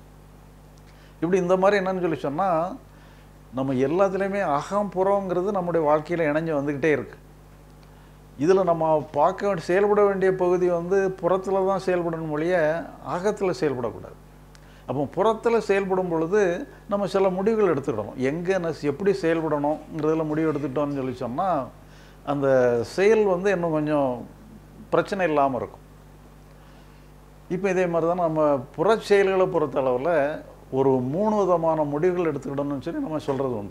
இப்படி இந்த மாதிரி என்னன்னு சொல்லி சொன்னால் நம்ம எல்லாத்துலேயுமே அகம் புறங்கிறது நம்முடைய வாழ்க்கையில் இணைஞ்சு வந்துக்கிட்டே இருக்கு இதில் நம்ம பார்க்க வேண்டிய செயல்பட வேண்டிய பகுதி வந்து புறத்தில் தான் செயல்படணும் மொழிய அகத்தில் செயல்படக்கூடாது அப்போ புறத்தில் செயல்படும் பொழுது நம்ம சில முடிவுகள் எடுத்துக்கிடணும் எங்கே ந- எப்படி செயல்படணுங்கிறதுல முடிவு எடுத்துக்கிட்டோம்னு சொல்லி சொன்னால் அந்த செயல் வந்து இன்னும் கொஞ்சம் பிரச்சனை இல்லாமல் இருக்கும் இப்போ இதே மாதிரி தான் நம்ம புறச் செயல்களை பொறுத்தளவில் ஒரு மூணு விதமான முடிவுகள் எடுத்துக்கிடணும்னு சொல்லி நம்ம சொல்கிறது உண்டு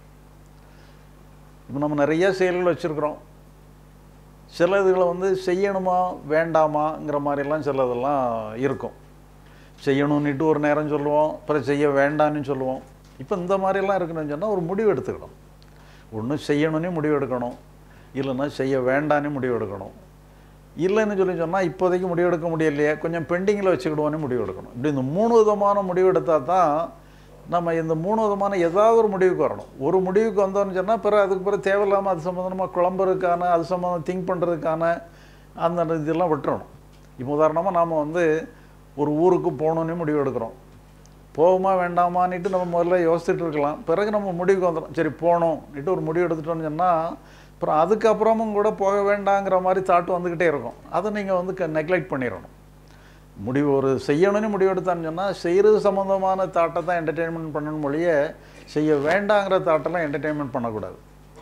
இப்போ நம்ம நிறைய செயல்கள் வச்சுருக்குறோம் சில இதுகளை வந்து செய்யணுமா வேண்டாமாங்கிற மாதிரிலாம் சிலதெல்லாம் இருக்கும் செய்யணும்னுட்டு ஒரு நேரம் சொல்லுவோம் அப்புறம் செய்ய வேண்டாம்னு சொல்லுவோம் இப்போ இந்த மாதிரிலாம் இருக்கணும்னு சொன்னால் ஒரு முடிவு எடுத்துக்கணும் ஒன்று செய்யணும்னு முடிவு எடுக்கணும் இல்லைன்னா செய்ய வேண்டாம்னு முடிவு எடுக்கணும் இல்லைன்னு சொல்லி சொன்னால் இப்போதைக்கு முடிவு எடுக்க முடியலையே கொஞ்சம் பெண்டிங்கில் வச்சுக்கிடுவோன்னு முடிவு எடுக்கணும் இப்படி இந்த மூணு விதமான முடிவு எடுத்தால் தான் நம்ம இந்த மூணு விதமான ஏதாவது ஒரு முடிவுக்கு வரணும் ஒரு முடிவுக்கு வந்தோம்னு சொன்னால் பிறகு அதுக்கு பிறகு தேவையில்லாமல் அது சம்மந்தமாக குழம்புறதுக்கான அது சம்மந்தம் திங்க் பண்ணுறதுக்கான அந்த இதெல்லாம் விட்டுறணும் இப்போ உதாரணமாக நாம் வந்து ஒரு ஊருக்கு போகணுன்னு முடிவு எடுக்கிறோம் போகுமா வேண்டாமான்னுட்டு நம்ம முதல்ல யோசிச்சுட்டு இருக்கலாம் பிறகு நம்ம முடிவுக்கு வந்துடும் சரி போகணும்னுட்டு ஒரு முடிவு எடுத்துட்டோம்னு சொன்னால் அப்புறம் அதுக்கப்புறமும் கூட போக வேண்டாங்கிற மாதிரி தாட்டு வந்துக்கிட்டே இருக்கும் அதை நீங்கள் வந்து நெக்லெக்ட் பண்ணிடணும் முடிவு ஒரு செய்யணும்னு முடிவு எடுத்தான்னு சொன்னால் செய்கிறது சம்மந்தமான தாட்டை தான் என்டர்டெயின்மெண்ட் பண்ணணும் மொழிய செய்ய வேண்டாங்கிற தாட்டெல்லாம் என்டர்டெயின்மெண்ட் பண்ணக்கூடாது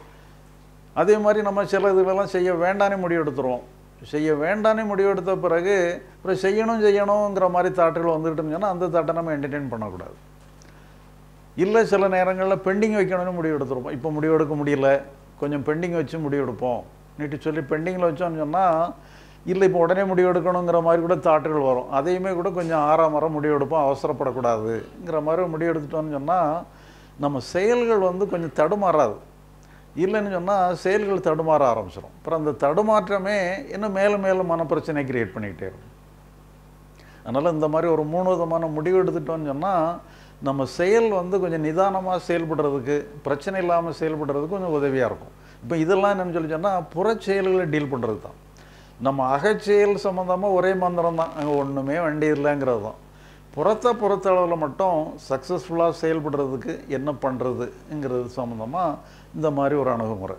அதே மாதிரி நம்ம சில இதுகளெல்லாம் செய்ய வேண்டானே முடிவு எடுத்துருவோம் செய்ய வேண்டானே முடிவு எடுத்த பிறகு அப்புறம் செய்யணும் செய்யணுங்கிற மாதிரி தாட்டுகள் வந்துக்கிட்டுன்னு சொன்னால் அந்த தாட்டை நம்ம என்டர்டெயின் பண்ணக்கூடாது இல்லை சில நேரங்களில் பெண்டிங் வைக்கணும்னு முடிவு எடுத்துருப்போம் இப்போ முடிவு எடுக்க முடியல கொஞ்சம் பெண்டிங் வச்சு முடிவு எடுப்போம் நீட்டு சொல்லி பெண்டிங்கில் வச்சோம்னு சொன்னால் இல்லை இப்போ உடனே முடிவு எடுக்கணுங்கிற மாதிரி கூட தாட்டுகள் வரும் அதையுமே கூட கொஞ்சம் ஆறாமரம் முடிவு எடுப்போம் அவசரப்படக்கூடாதுங்கிற மாதிரி முடிவு எடுத்துட்டோம்னு சொன்னால் நம்ம செயல்கள் வந்து கொஞ்சம் தடுமாறாது இல்லைன்னு சொன்னால் செயல்கள் தடுமாற ஆரம்பிச்சிடும் அப்புறம் அந்த தடுமாற்றமே இன்னும் மேலும் மேலும் மனப்பிரச்சனை கிரியேட் பண்ணிக்கிட்டே இருக்கும் அதனால் இந்த மாதிரி ஒரு மூணு விதமான முடிவு எடுத்துட்டோம்னு சொன்னால் நம்ம செயல் வந்து கொஞ்சம் நிதானமாக செயல்படுறதுக்கு பிரச்சனை இல்லாமல் செயல்படுறதுக்கு கொஞ்சம் உதவியாக இருக்கும் இப்போ இதெல்லாம் என்னன்னு சொல்லி சொன்னால் புறச் செயல்களை டீல் பண்ணுறது தான் நம்ம அகச்செயல் சம்மந்தமாக ஒரே மந்திரம் தான் அங்கே ஒன்றுமே வண்டி இல்லைங்கிறது தான் புறத்த பொறுத்தளவில் மட்டும் சக்ஸஸ்ஃபுல்லாக செயல்படுறதுக்கு என்ன பண்ணுறதுங்கிறது சம்மந்தமாக இந்த மாதிரி ஒரு அணுகுமுறை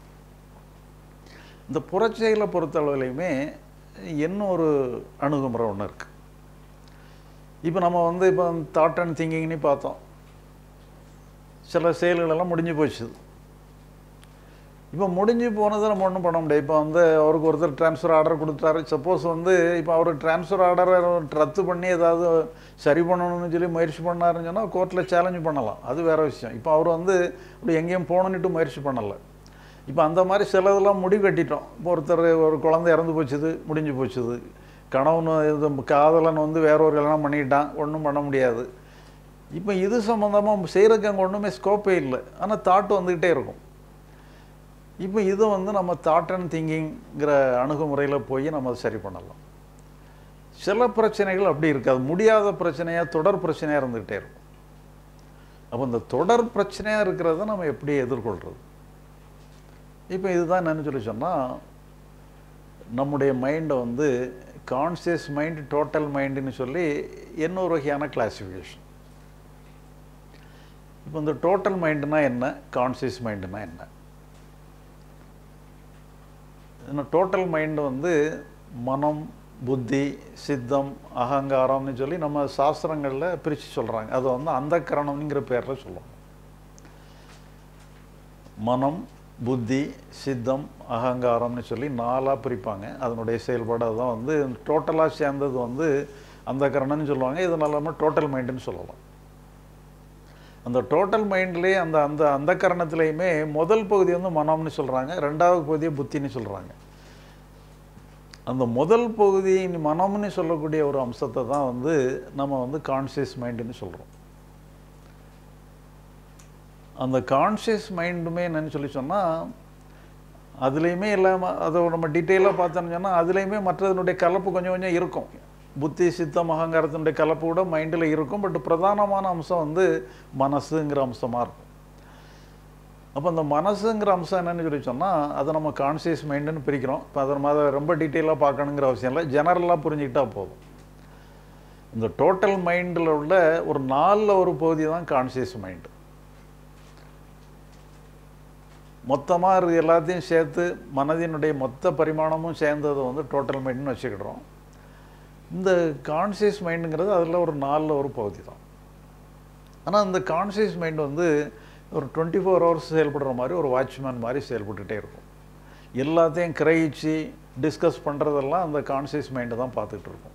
இந்த புறச்செயலை பொறுத்தளவுலையுமே இன்னும் ஒரு அணுகுமுறை ஒன்று இருக்குது இப்போ நம்ம வந்து இப்போ தாட் அண்ட் திங்கிங்னு பார்த்தோம் சில செயல்களெல்லாம் முடிஞ்சு போச்சு இப்போ முடிஞ்சு போனதை நம்ம ஒன்றும் பண்ண முடியாது இப்போ வந்து அவருக்கு ஒருத்தர் ட்ரான்ஸ்ஃபர் ஆர்டர் கொடுத்தாரு சப்போஸ் வந்து இப்போ அவர் ட்ரான்ஸ்ஃபர் ஆர்டரை ரத்து பண்ணி ஏதாவது சரி பண்ணணும்னு சொல்லி முயற்சி பண்ணாருன்னு சொன்னால் கோர்ட்டில் சேலஞ்ச் பண்ணலாம் அது வேற விஷயம் இப்போ அவர் வந்து இப்படி எங்கேயும் போகணுன்னுட்டு முயற்சி பண்ணலை இப்போ அந்த மாதிரி சிலதெல்லாம் முடிவு கட்டிட்டோம் இப்போ ஒருத்தர் ஒரு குழந்தை இறந்து போச்சுது முடிஞ்சு போச்சுது கணவன் இது காதலன் வந்து வேற ஒரு கல்யாணம் பண்ணிக்கிட்டான் ஒன்றும் பண்ண முடியாது இப்போ இது சம்மந்தமாக செய்கிறதுக்கு அங்கே ஒன்றுமே ஸ்கோப்பே இல்லை ஆனால் தாட் வந்துக்கிட்டே இருக்கும் இப்போ இதை வந்து நம்ம தாட் அண்ட் திங்கிங்கிற அணுகுமுறையில் போய் நம்ம அதை சரி பண்ணலாம் சில பிரச்சனைகள் அப்படி இருக்காது முடியாத பிரச்சனையாக தொடர் பிரச்சனையாக இருந்துக்கிட்டே இருக்கும் அப்போ இந்த தொடர் பிரச்சனையாக இருக்கிறத நம்ம எப்படி எதிர்கொள்கிறது இப்போ இதுதான் என்னன்னு சொல்லி சொன்னால் நம்முடைய மைண்டை வந்து கான்சியஸ் மைண்ட் டோட்டல் மைண்டுன்னு சொல்லி இன்னொரு வகையான கிளாசிஃபிகேஷன் இப்போ இந்த டோட்டல் மைண்டுனா என்ன கான்சியஸ் மைண்டுனா என்ன டோட்டல் மைண்டு வந்து மனம் புத்தி சித்தம் அகங்காரம்னு சொல்லி நம்ம சாஸ்திரங்களில் பிரித்து சொல்கிறாங்க அது வந்து அந்த கரணம்ங்கிற பேரில் சொல்லுவாங்க மனம் புத்தி சித்தம் அகங்காரம்னு சொல்லி நாலாக பிரிப்பாங்க அதனுடைய செயல்பாடு அதுதான் வந்து டோட்டலாக சேர்ந்தது வந்து அந்த கரணம்னு சொல்லுவாங்க இது இல்லாமல் டோட்டல் மைண்டுன்னு சொல்லலாம் அந்த டோட்டல் மைண்ட்லேயே அந்த அந்த அந்த கரணத்துலேயுமே முதல் பகுதி வந்து மனம்னு சொல்கிறாங்க ரெண்டாவது பகுதியை புத்தின்னு சொல்கிறாங்க அந்த முதல் பகுதி மனம்னு சொல்லக்கூடிய ஒரு அம்சத்தை தான் வந்து நம்ம வந்து கான்சியஸ் மைண்டுன்னு சொல்கிறோம் அந்த கான்ஷியஸ் மைண்டுமே என்னன்னு சொல்லி சொன்னால் அதுலேயுமே இல்லாமல் அதை நம்ம டீட்டெயிலாக பார்த்தோம்னு சொன்னால் அதுலேயுமே மற்றதனுடைய கலப்பு கொஞ்சம் கொஞ்சம் இருக்கும் புத்தி சித்தம் அகங்காரத்தினுடைய கலப்பு கூட மைண்டில் இருக்கும் பட் பிரதானமான அம்சம் வந்து மனசுங்கிற அம்சமாக இருக்கும் அப்போ அந்த மனசுங்கிற அம்சம் என்னன்னு சொல்லி சொன்னால் அதை நம்ம கான்சியஸ் மைண்டுன்னு பிரிக்கிறோம் இப்போ அதை நம்ம அதை ரொம்ப டீட்டெயிலாக பார்க்கணுங்கிற அவசியம் இல்லை ஜெனரலாக புரிஞ்சுக்கிட்டா போதும் இந்த டோட்டல் மைண்டில் உள்ள ஒரு நாலில் ஒரு பகுதி தான் கான்சியஸ் மைண்டு மொத்தமாக இரு எல்லாத்தையும் சேர்த்து மனதினுடைய மொத்த பரிமாணமும் சேர்ந்ததை வந்து டோட்டல் மைண்டுன்னு வச்சுக்கிடுறோம் இந்த கான்சியஸ் மைண்டுங்கிறது அதில் ஒரு நாலில் ஒரு பகுதி தான் ஆனால் இந்த கான்சியஸ் மைண்ட் வந்து ஒரு டுவெண்ட்டி ஃபோர் ஹவர்ஸ் செயல்படுற மாதிரி ஒரு வாட்ச்மேன் மாதிரி செயல்பட்டுகிட்டே இருக்கும் எல்லாத்தையும் கிரகிச்சு டிஸ்கஸ் பண்ணுறதெல்லாம் அந்த கான்சியஸ் மைண்டை தான் பார்த்துக்கிட்டு இருக்கும்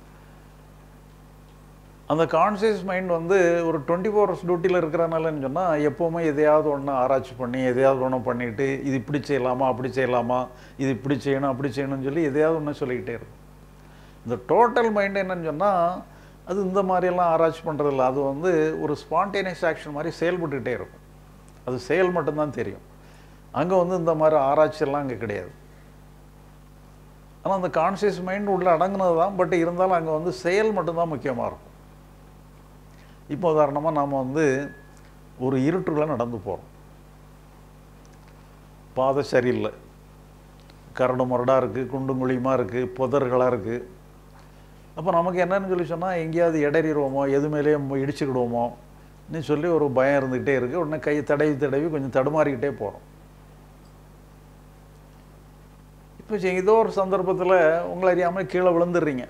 அந்த கான்சியஸ் மைண்ட் வந்து ஒரு டுவெண்ட்டி ஃபோர் ஹவர்ஸ் டியூட்டியில் இருக்கிறனாலன்னு சொன்னால் எப்போவுமே எதையாவது ஒன்று ஆராய்ச்சி பண்ணி எதையாவது ஒன்று பண்ணிவிட்டு இது இப்படி செய்யலாமா அப்படி செய்யலாமா இது இப்படி செய்யணும் அப்படி செய்யணும்னு சொல்லி எதையாவது ஒன்று சொல்லிக்கிட்டே இருக்கும் இந்த டோட்டல் மைண்ட் என்னன்னு சொன்னால் அது இந்த மாதிரியெல்லாம் ஆராய்ச்சி பண்ணுறதில்ல அது வந்து ஒரு ஸ்பான்டேனியஸ் ஆக்ஷன் மாதிரி செயல்பட்டுக்கிட்டே இருக்கும் அது செயல் மட்டும்தான் தெரியும் அங்கே வந்து இந்த மாதிரி ஆராய்ச்சியெல்லாம் அங்கே கிடையாது ஆனால் அந்த கான்சியஸ் மைண்ட் உள்ள அடங்குனது தான் பட் இருந்தாலும் அங்கே வந்து செயல் மட்டும்தான் முக்கியமாக இருக்கும் இப்போ உதாரணமாக நாம் வந்து ஒரு இருட்டில் நடந்து போகிறோம் பாதை சரியில்லை கரடு முரடாக இருக்குது குண்டும் குழியுமாக இருக்குது புதர்களாக இருக்குது அப்போ நமக்கு என்னன்னு சொல்லி சொன்னால் எங்கேயாவது இடறிடுவோமோ எது மேலேயே இடிச்சுக்கிடுவோமோ நீ சொல்லி ஒரு பயம் இருந்துக்கிட்டே இருக்குது உடனே கை தடவி தடவி கொஞ்சம் தடுமாறிக்கிட்டே போகிறோம் இப்போ ஏதோ ஒரு சந்தர்ப்பத்தில் உங்களை அறியாமல் கீழே விழுந்துடுறீங்க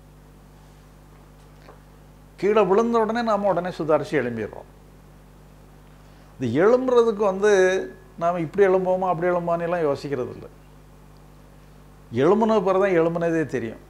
கீழே விழுந்த உடனே நாம் உடனே சுதாரித்து எழும்பிடுறோம் இது எழும்புறதுக்கு வந்து நாம் இப்படி எழும்போமா அப்படி எழும்போன்னெல்லாம் யோசிக்கிறது இல்லை எழும்புன பிறகு தான் எழும்புனதே தெரியும்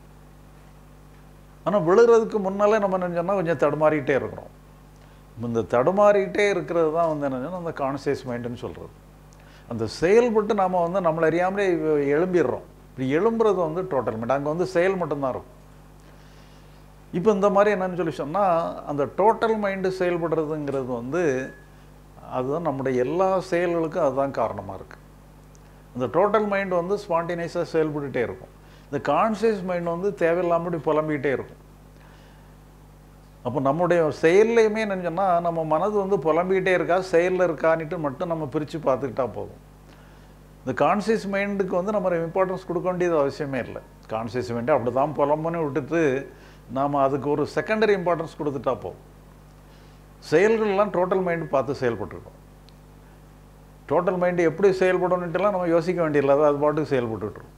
ஆனால் விழுகிறதுக்கு முன்னாலே நம்ம என்ன சொன்னால் கொஞ்சம் தடுமாறிக்கிட்டே இருக்கிறோம் இந்த தடுமாறிக்கிட்டே இருக்கிறது தான் வந்து என்ன சொன்னால் அந்த கான்சியஸ் மைண்டுன்னு சொல்கிறது அந்த செயல்பட்டு நாம் வந்து நம்மளை அறியாமலே எழும்பிடுறோம் இப்படி எழும்புறது வந்து டோட்டல் மைண்ட் அங்கே வந்து செயல் மட்டும்தான் இருக்கும் இப்போ இந்த மாதிரி என்னன்னு சொல்லி சொன்னால் அந்த டோட்டல் மைண்டு செயல்படுறதுங்கிறது வந்து அதுதான் நம்முடைய எல்லா செயல்களுக்கும் அதுதான் காரணமாக இருக்குது இந்த டோட்டல் மைண்ட் வந்து ஸ்பான்டினியஸாக செயல்பட்டுகிட்டே இருக்கும் இந்த கான்சியஸ் மைண்ட் வந்து தேவையில்லாமல் இப்படி புலம்பிக்கிட்டே இருக்கும் அப்போ நம்முடைய செயல்லையுமே என்னன்னு சொன்னால் நம்ம மனது வந்து புலம்பிக்கிட்டே இருக்கா செயலில் இருக்கான்னுட்டு மட்டும் நம்ம பிரித்து பார்த்துக்கிட்டா போதும் இந்த கான்சியஸ் மைண்டுக்கு வந்து நம்ம இம்பார்ட்டன்ஸ் கொடுக்க வேண்டியது அவசியமே இல்லை கான்சியஸ் மைண்டு அப்படி தான் புலம்புன்னு விட்டுட்டு நாம் அதுக்கு ஒரு செகண்டரி இம்பார்ட்டன்ஸ் கொடுத்துட்டா போதும் செயல்கள்லாம் டோட்டல் மைண்டு பார்த்து செயல்பட்டுருக்கோம் டோட்டல் மைண்டு எப்படி செயல்படணுன்ட்டுலாம் நம்ம யோசிக்க வேண்டியதில்லை அது அது பாட்டுக்கு செயல்பட்டுருக்கும்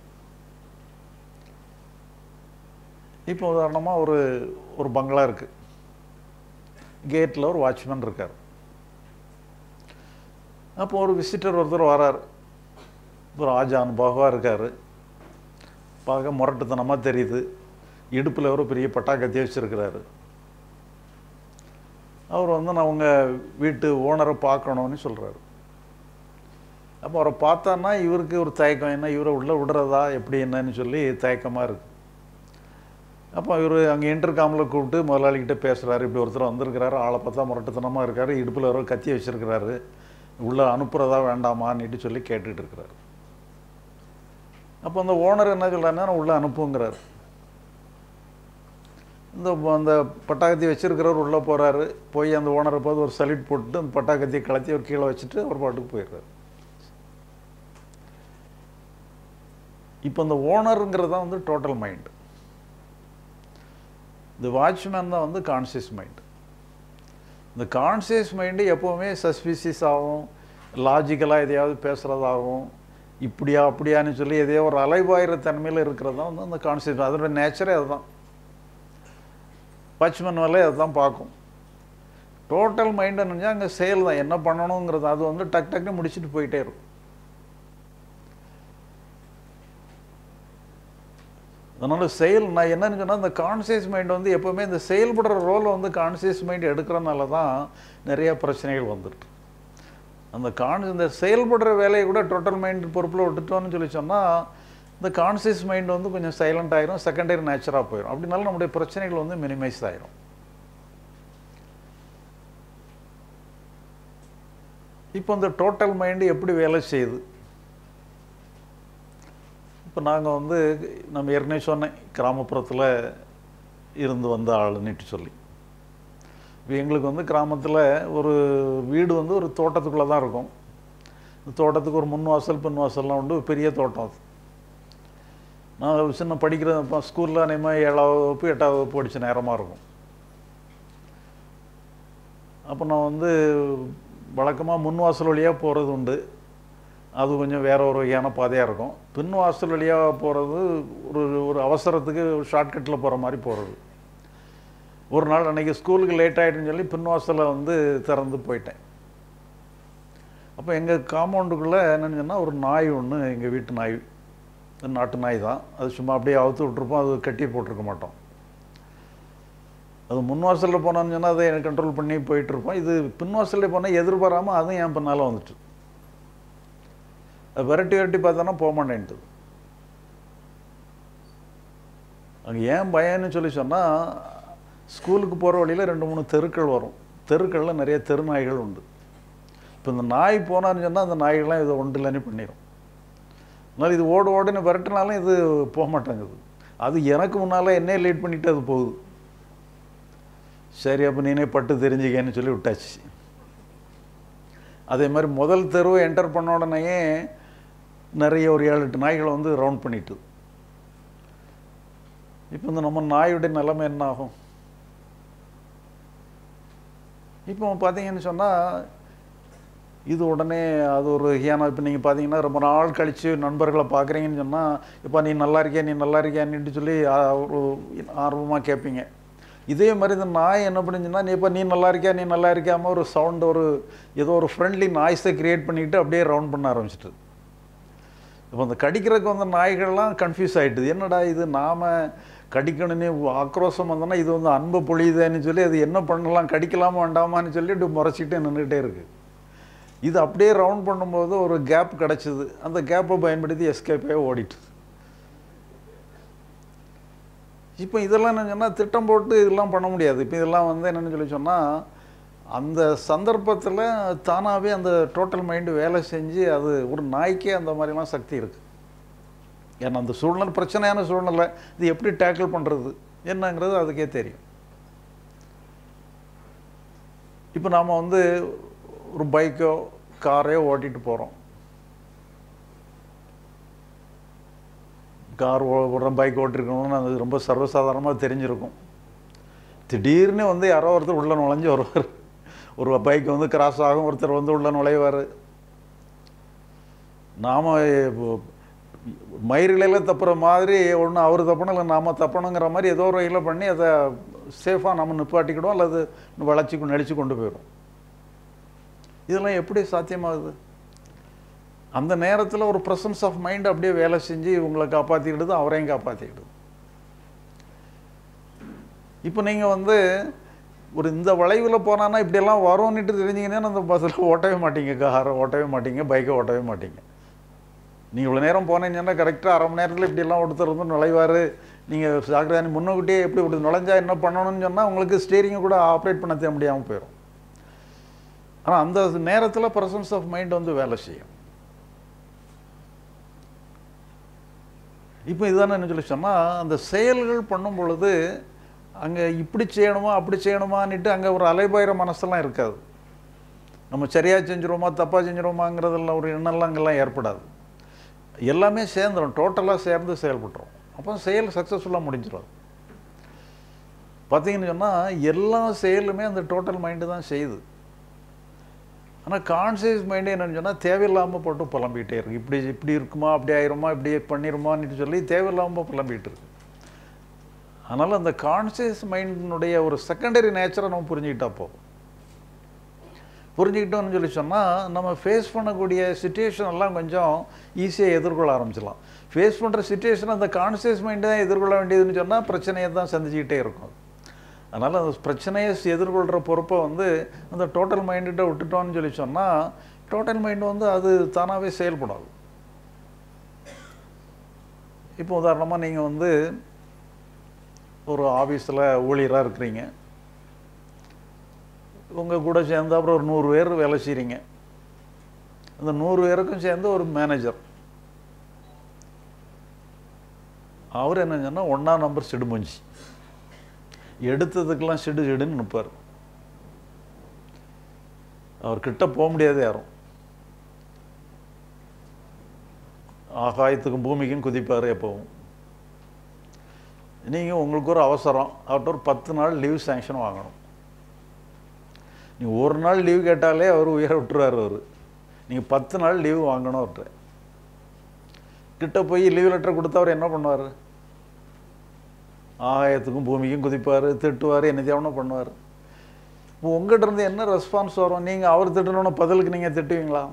இப்போ உதாரணமாக ஒரு ஒரு பங்களா இருக்குது கேட்டில் ஒரு வாட்ச்மேன் இருக்கார் அப்போ ஒரு விசிட்டர் ஒருத்தர் வரார் ஒரு ஆஜான் பாகவாக இருக்கார் பார்க்க முரட்டுத்தனமாக தெரியுது இடுப்பில் ஒரு பெரிய பட்டாக்கத்தி வச்சுருக்கிறாரு அவர் வந்து நான் உங்கள் வீட்டு ஓனரை பார்க்கணும்னு சொல்கிறாரு அப்போ அவரை பார்த்தான்னா இவருக்கு ஒரு தயக்கம் என்ன இவரை உள்ளே விடுறதா எப்படி என்னன்னு சொல்லி தயக்கமாக இருக்குது அப்போ இவர் அங்கே இன்டர்காமில் கூப்பிட்டு முதலாளிகிட்ட பேசுகிறாரு இப்படி ஒருத்தர் வந்திருக்கிறாரு ஆளை பார்த்தா முரட்டுத்தனமாக இருக்காரு இடுப்பில் ஒரு கத்தி வச்சுருக்கிறாரு உள்ளே அனுப்புகிறதா வேண்டாமான்னுட்டு சொல்லி கேட்டுட்டு இருக்கிறாரு அப்போ அந்த ஓனர் என்ன சொல்கிறாருன்னா உள்ளே அனுப்புங்கிறாரு இந்த அந்த பட்டாக்கத்தி வச்சிருக்கிறவர் உள்ளே போகிறாரு போய் அந்த ஓனரை பார்த்து ஒரு சல்யூட் போட்டு அந்த பட்டாக்கத்தியை கலத்தி ஒரு கீழே வச்சுட்டு அவர் பாட்டுக்கு போயிடுறாரு இப்போ அந்த ஓனருங்கிறது தான் வந்து டோட்டல் மைண்ட் இந்த வாட்ச்மேன் தான் வந்து கான்சியஸ் மைண்ட் இந்த கான்சியஸ் மைண்டு எப்போவுமே சஸ்பிசியஸ் ஆகும் லாஜிக்கலாக எதையாவது பேசுகிறதாகவும் இப்படியா அப்படியான்னு சொல்லி எதையோ ஒரு அலைவாயிர தன்மையில் இருக்கிறது தான் வந்து அந்த கான்சியஸ் அதோட நேச்சரே அதுதான் வாட்ச்மேன் வேலை அதை தான் பார்க்கும் டோட்டல் மைண்ட் நினச்சா அங்கே செயல் தான் என்ன பண்ணணுங்கிறது அது வந்து டக் டக்குன்னு முடிச்சுட்டு போயிட்டே இருக்கும் அதனால் செயல் நான் என்னன்னு சொன்னால் இந்த கான்சியஸ் மைண்ட் வந்து எப்போவுமே இந்த செயல்படுற ரோலை வந்து கான்சியஸ் மைண்ட் எடுக்கிறனால தான் நிறைய பிரச்சனைகள் வந்துட்டு அந்த கான் இந்த செயல்படுற வேலையை கூட டோட்டல் மைண்ட் பொறுப்பில் விட்டுட்டோம்னு சொல்லி சொன்னால் இந்த கான்சியஸ் மைண்ட் வந்து கொஞ்சம் சைலண்ட் ஆயிரும் செகண்டரி நேச்சராக போயிடும் அப்படினால நம்முடைய பிரச்சனைகள் வந்து மினிமைஸ் ஆயிரும் இப்போ இந்த டோட்டல் மைண்டு எப்படி வேலை செய்யுது இப்போ நாங்கள் வந்து நம்ம ஏற்கனவே சொன்னேன் கிராமப்புறத்தில் இருந்து வந்த ஆளுன்னுட்டு சொல்லி இப்போ எங்களுக்கு வந்து கிராமத்தில் ஒரு வீடு வந்து ஒரு தோட்டத்துக்குள்ளே தான் இருக்கும் இந்த தோட்டத்துக்கு ஒரு முன் வாசல் பின் வாசல்லாம் உண்டு பெரிய தோட்டம் அது நான் சின்ன படிக்கிற இப்போ ஸ்கூலில் அநேகமாக ஏழாவது வகுப்பு எட்டாவது வகுப்பு படித்த நேரமாக இருக்கும் அப்போ நான் வந்து வழக்கமாக முன் வாசல் வழியாக போகிறது உண்டு அது கொஞ்சம் வேற ஒரு வகையான பாதையாக இருக்கும் பின் வாசல் வழியாக போகிறது ஒரு ஒரு அவசரத்துக்கு ஷார்ட்கட்டில் போகிற மாதிரி போகிறது ஒரு நாள் அன்றைக்கி ஸ்கூலுக்கு லேட் ஆகிட்டுன்னு சொல்லி பின் வாசலை வந்து திறந்து போயிட்டேன் அப்போ எங்கள் காம்பவுண்டுக்குள்ளே என்னன்னு சொன்னால் ஒரு நாய் ஒன்று எங்கள் வீட்டு நாய் நாட்டு நாய் தான் அது சும்மா அப்படியே அவுத்து விட்ருப்போம் அது கட்டி போட்டிருக்க மாட்டோம் அது முன் வாசலில் போனோன்னு சொன்னால் அதை எனக்கு கண்ட்ரோல் பண்ணி போயிட்டுருப்போம் இது பின் வாசலில் போனால் எதிர்பாராமல் அதுவும் என் பின்னால் வந்துட்டு அது விரட்டி விரட்டி பார்த்தோன்னா போக மாட்டேன்ட்டு அங்கே ஏன் பயம்னு சொல்லி சொன்னால் ஸ்கூலுக்கு போகிற வழியில் ரெண்டு மூணு தெருக்கள் வரும் தெருக்களில் நிறைய தெருநாய்கள் உண்டு இப்போ இந்த நாய் போனான்னு சொன்னால் அந்த நாய்கள்லாம் இதை ஒன்று இல்லைன்னு பண்ணிடும் அதனால் இது ஓடு ஓடுன்னு விரட்டினாலும் இது போக மாட்டேங்குது அது எனக்கு முன்னால் என்னையே லேட் பண்ணிவிட்டு அது போகுது சரி அப்போ நீனே பட்டு தெரிஞ்சுக்கன்னு சொல்லி விட்டாச்சு அதே மாதிரி முதல் தெருவை என்டர் பண்ண உடனேயே நிறைய ஒரு ஏழு எட்டு நாய்களை வந்து ரவுண்ட் பண்ணிட்டு இப்போ இந்த நம்ம நாயுடைய நிலைமை என்ன ஆகும் இப்போ பார்த்தீங்கன்னு சொன்னால் இது உடனே அது ஒரு ஏன்னா இப்போ நீங்கள் பார்த்தீங்கன்னா ரொம்ப நாள் கழித்து நண்பர்களை பார்க்குறீங்கன்னு சொன்னால் இப்போ நீ நல்லா இருக்கியா நீ நல்லா இருக்கியான்னுட்டு சொல்லி ஒரு ஆர்வமாக கேட்பீங்க இதே மாதிரி இந்த நாய் என்ன பண்ணுச்சுன்னா நீ இப்போ நீ நல்லா இருக்கியா நீ நல்லா இருக்காம ஒரு சவுண்ட் ஒரு ஏதோ ஒரு ஃப்ரெண்ட்லி நாய்ஸை க்ரியேட் பண்ணிவிட்டு அப்படியே ரவுண்ட் பண்ண ஆரம்பிச்சிட்டு இப்போ அந்த கடிக்கிறதுக்கு வந்த நாய்கள்லாம் கன்ஃபியூஸ் ஆகிட்டுது என்னடா இது நாம் கடிக்கணும்னு ஆக்ரோஷம் வந்தோன்னா இது வந்து அன்பு பொழியுதேன்னு சொல்லி அது என்ன பண்ணலாம் கடிக்கலாமா வேண்டாமான்னு சொல்லி இப்படி முறைச்சிட்டு நின்றுட்டே இருக்குது இது அப்படியே ரவுண்ட் பண்ணும்போது ஒரு கேப் கிடச்சிது அந்த கேப்பை பயன்படுத்தி எஸ்கேப்பே ஓடிட்டு இப்போ இதெல்லாம் என்ன சொன்னால் திட்டம் போட்டு இதெல்லாம் பண்ண முடியாது இப்போ இதெல்லாம் வந்து என்னென்னு சொல்லி சொன்னால் அந்த சந்தர்ப்பத்தில் தானாகவே அந்த டோட்டல் மைண்டு வேலை செஞ்சு அது ஒரு நாய்க்கே அந்த மாதிரிலாம் சக்தி இருக்குது ஏன்னா அந்த சூழ்நிலை பிரச்சனையான சூழ்நிலை இது எப்படி டேக்கிள் பண்ணுறது என்னங்கிறது அதுக்கே தெரியும் இப்போ நாம் வந்து ஒரு பைக்கோ காரையோ ஓட்டிகிட்டு போகிறோம் கார் ஓடுறோம் பைக் ஓட்டிருக்கணும்னு அது ரொம்ப சர்வசாதாரணமாக தெரிஞ்சிருக்கும் திடீர்னு வந்து யாரோ ஒருத்தர் உள்ளே நுழைஞ்சு வருவார் ஒரு பைக் வந்து கிராஸ் ஆகும் ஒருத்தர் வந்து உள்ளே நுழைவார் நாம் மயிரிலையில் தப்புற மாதிரி ஒன்று அவர் தப்பணும் இல்லை நாம் தப்பணுங்கிற மாதிரி ஏதோ ஒரு வகையில் பண்ணி அதை சேஃபாக நம்ம நிப்பாட்டிக்கிடுவோம் அல்லது வளைச்சி நடித்து கொண்டு போயிடும் இதெல்லாம் எப்படி சாத்தியமாகுது அந்த நேரத்தில் ஒரு ப்ரெசன்ஸ் ஆஃப் மைண்ட் அப்படியே வேலை செஞ்சு உங்களை காப்பாற்றிக்கிடுது அவரையும் காப்பாற்றிக்கிடுது இப்போ நீங்கள் வந்து ஒரு இந்த வளைவில் போனான்னா இப்படியெல்லாம் வரும்னுட்டு தெரிஞ்சிங்கன்னா அந்த பஸ்ஸில் ஓட்டவே மாட்டீங்க காரை ஓட்டவே மாட்டீங்க பைக்கை ஓட்டவே மாட்டீங்க நீங்கள் இவ்வளோ நேரம் போனீங்கன்னா கரெக்டாக அரை மணி நேரத்தில் இப்படியெல்லாம் ஒருத்தர் வந்து நுழைவார் நீங்கள் ஜாக்கிரதை முன்னோக்கிட்டே எப்படி இப்படி நுழைஞ்சா என்ன பண்ணணும்னு சொன்னால் உங்களுக்கு ஸ்டீரிங்கை கூட ஆப்ரேட் பண்ண தெரிய முடியாமல் போயிடும் ஆனால் அந்த நேரத்தில் ப்ரெசன்ஸ் ஆஃப் மைண்ட் வந்து வேலை செய்யும் இப்போ இதுதானே என்ன சொல்லி சொன்னால் அந்த செயல்கள் பண்ணும் பொழுது அங்கே இப்படி செய்யணுமா அப்படி செய்யணுமான்னுட்டு அங்கே ஒரு அலைபாயிர மனசெல்லாம் இருக்காது நம்ம சரியாக செஞ்சுருவோமா தப்பாக செஞ்சுருவோமாங்கிறதெல்லாம் ஒரு எண்ணெல்லாம் அங்கெல்லாம் ஏற்படாது எல்லாமே சேர்ந்துடும் டோட்டலாக சேர்ந்து செயல்பட்டுரும் அப்போ செயல் சக்ஸஸ்ஃபுல்லாக முடிஞ்சிடும் பார்த்தீங்கன்னு சொன்னால் எல்லா செயலுமே அந்த டோட்டல் மைண்டு தான் செய்யுது ஆனால் கான்சியஸ் மைண்டு என்னன்னு சொன்னால் தேவையில்லாமல் போட்டு புலம்பிகிட்டே இருக்கு இப்படி இப்படி இருக்குமா அப்படி ஆயிருமா இப்படி பண்ணிருமான்னு சொல்லி தேவையில்லாமல் புலம்பிகிட்டு இருக்கு அதனால் அந்த கான்சியஸ் மைண்டினுடைய ஒரு செகண்டரி நேச்சரை நம்ம புரிஞ்சுக்கிட்டா போதும் புரிஞ்சுக்கிட்டோம்னு சொல்லி சொன்னால் நம்ம ஃபேஸ் பண்ணக்கூடிய சுச்சுவேஷன் எல்லாம் கொஞ்சம் ஈஸியாக எதிர்கொள்ள ஆரம்பிச்சிடலாம் ஃபேஸ் பண்ணுற சுச்சுவேஷன் அந்த கான்சியஸ் மைண்டு தான் எதிர்கொள்ள வேண்டியதுன்னு சொன்னால் பிரச்சனையை தான் சந்திச்சுக்கிட்டே இருக்கும் அதனால் அந்த பிரச்சனையை எதிர்கொள்கிற பொறுப்பை வந்து அந்த டோட்டல் மைண்டுகிட்ட விட்டுட்டோம்னு சொல்லி சொன்னால் டோட்டல் மைண்டு வந்து அது தானாகவே செயல்படாது இப்போ உதாரணமாக நீங்கள் வந்து ஒரு ஆஃபீஸில் ஊழியராக இருக்கிறீங்க உங்கள் கூட சேர்ந்து அப்புறம் ஒரு நூறு பேர் வேலை செய்கிறீங்க அந்த நூறு பேருக்கும் சேர்ந்து ஒரு மேனேஜர் அவர் என்ன சொன்னால் ஒன்றா நம்பர் சிடுமுஞ்சி எடுத்ததுக்கெல்லாம் சிடு சிடுன்னு நிற்பார் அவர் கிட்ட போக முடியாது யாரும் ஆகாயத்துக்கும் பூமிக்கும் குதிப்பார் எப்பவும் நீங்கள் உங்களுக்கு ஒரு அவசரம் அவர்கிட்ட ஒரு பத்து நாள் லீவ் சேங்ஷன் வாங்கணும் நீ ஒரு நாள் லீவ் கேட்டாலே அவர் உயர விட்டுருவார் அவர் நீங்கள் பத்து நாள் லீவு வாங்கணும் அவர்கிட்ட கிட்ட போய் லீவ் லெட்டர் கொடுத்தா அவர் என்ன பண்ணுவார் ஆகாயத்துக்கும் பூமிக்கும் குதிப்பார் திட்டுவார் என்ன தேவனோ பண்ணுவார் இப்போ உங்கள்கிட்ட இருந்து என்ன ரெஸ்பான்ஸ் வரும் நீங்கள் அவர் திட்டணும்னு பதிலுக்கு நீங்கள் திட்டுவீங்களா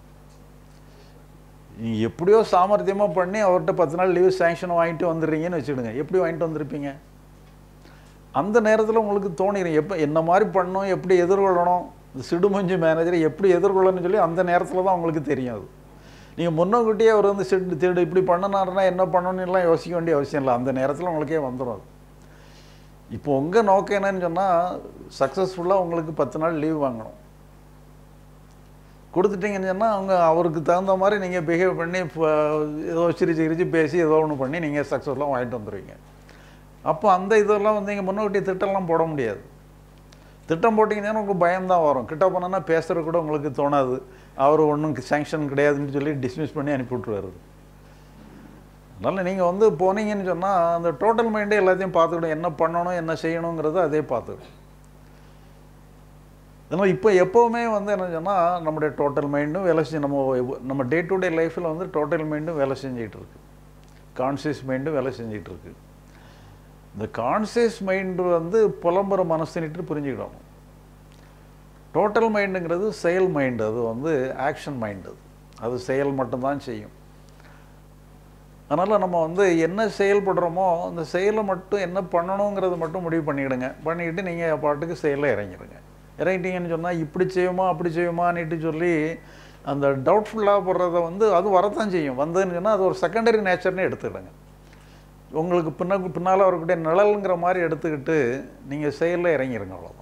நீங்கள் எப்படியோ சாமர்த்தியமாக பண்ணி அவர்கிட்ட பத்து நாள் லீவ் சேங்ஷன் வாங்கிட்டு வந்துடுறீங்கன்னு வச்சுடுங்க எப்படி வாங்கிட்டு வந்திருப்பீங்க அந்த நேரத்தில் உங்களுக்கு தோணிடும் எப்போ என்ன மாதிரி பண்ணணும் எப்படி எதிர்கொள்ளணும் இந்த சிடுமஞ்சி மேனேஜரை எப்படி எதிர்கொள்ளணும்னு சொல்லி அந்த நேரத்தில் தான் உங்களுக்கு தெரியும் அது நீங்கள் முன்னக்கூட்டியே அவர் வந்து சிடு திருடு இப்படி பண்ணனாருன்னா என்ன பண்ணணும்னுலாம் யோசிக்க வேண்டிய அவசியம் இல்லை அந்த நேரத்தில் உங்களுக்கே வந்துடும் அது இப்போ உங்கள் நோக்கம் என்னன்னு சொன்னால் சக்ஸஸ்ஃபுல்லாக உங்களுக்கு பத்து நாள் லீவ் வாங்கணும் கொடுத்துட்டீங்கன்னு சொன்னால் அவங்க அவருக்கு தகுந்த மாதிரி நீங்கள் பிஹேவ் பண்ணி ஏதோ சிரிச்சு சிரிச்சு பேசி ஏதோ ஒன்று பண்ணி நீங்கள் சக்ஸஸ்ஃபுல்லாக வாங்கிட்டு வந்துடுவீங்க அப்போ அந்த இதெல்லாம் வந்து நீங்கள் முன்னோட்டி திட்டம்லாம் போட முடியாது திட்டம் போட்டிங்கன்னா உங்களுக்கு பயம்தான் வரும் கிட்ட போனோன்னா பேசுகிற கூட உங்களுக்கு தோணாது அவர் ஒன்றும் சேங்ஷன் கிடையாதுன்னு சொல்லி டிஸ்மிஸ் பண்ணி அனுப்பி விட்ருவாரு அதனால் நீங்கள் வந்து போனீங்கன்னு சொன்னால் அந்த டோட்டல் மைண்டே எல்லாத்தையும் பார்த்துக்கிடும் என்ன பண்ணணும் என்ன செய்யணுங்கிறத அதே பார்த்துக்கிடும் அதனால் இப்போ எப்போவுமே வந்து என்ன சொன்னால் நம்முடைய டோட்டல் மைண்டும் வேலை செஞ்சு நம்ம நம்ம டே டு டே லைஃப்பில் வந்து டோட்டல் மைண்டும் வேலை செஞ்சிகிட்டு இருக்கு கான்சியஸ் மைண்டும் வேலை செஞ்சிகிட்டு இருக்கு இந்த கான்சியஸ் மைண்டு வந்து புலம்புற மனசுன்னுட்டு புரிஞ்சுக்கிடணும் டோட்டல் மைண்டுங்கிறது செயல் மைண்டு அது வந்து ஆக்ஷன் மைண்டு அது செயல் மட்டும்தான் செய்யும் அதனால் நம்ம வந்து என்ன செயல்படுறோமோ அந்த செயலை மட்டும் என்ன பண்ணணுங்கிறத மட்டும் முடிவு பண்ணிக்கிடுங்க பண்ணிக்கிட்டு நீங்கள் பாட்டுக்கு செயலில் இறங்கிடுங்க இறங்கிட்டீங்கன்னு சொன்னால் இப்படி செய்யுமா அப்படி செய்யுமான்னுட்டு சொல்லி அந்த டவுட்ஃபுல்லாக போடுறத வந்து அது வரத்தான் செய்யும் வந்ததுன்னு சொன்னால் அது ஒரு செகண்டரி நேச்சர்னு எடுத்துக்கிடுங்க உங்களுக்கு பின்ன பின்னால் வரக்கூடிய நிழலுங்கிற மாதிரி எடுத்துக்கிட்டு நீங்கள் செயலில் இறங்கிடுங்க அவ்வளோதான்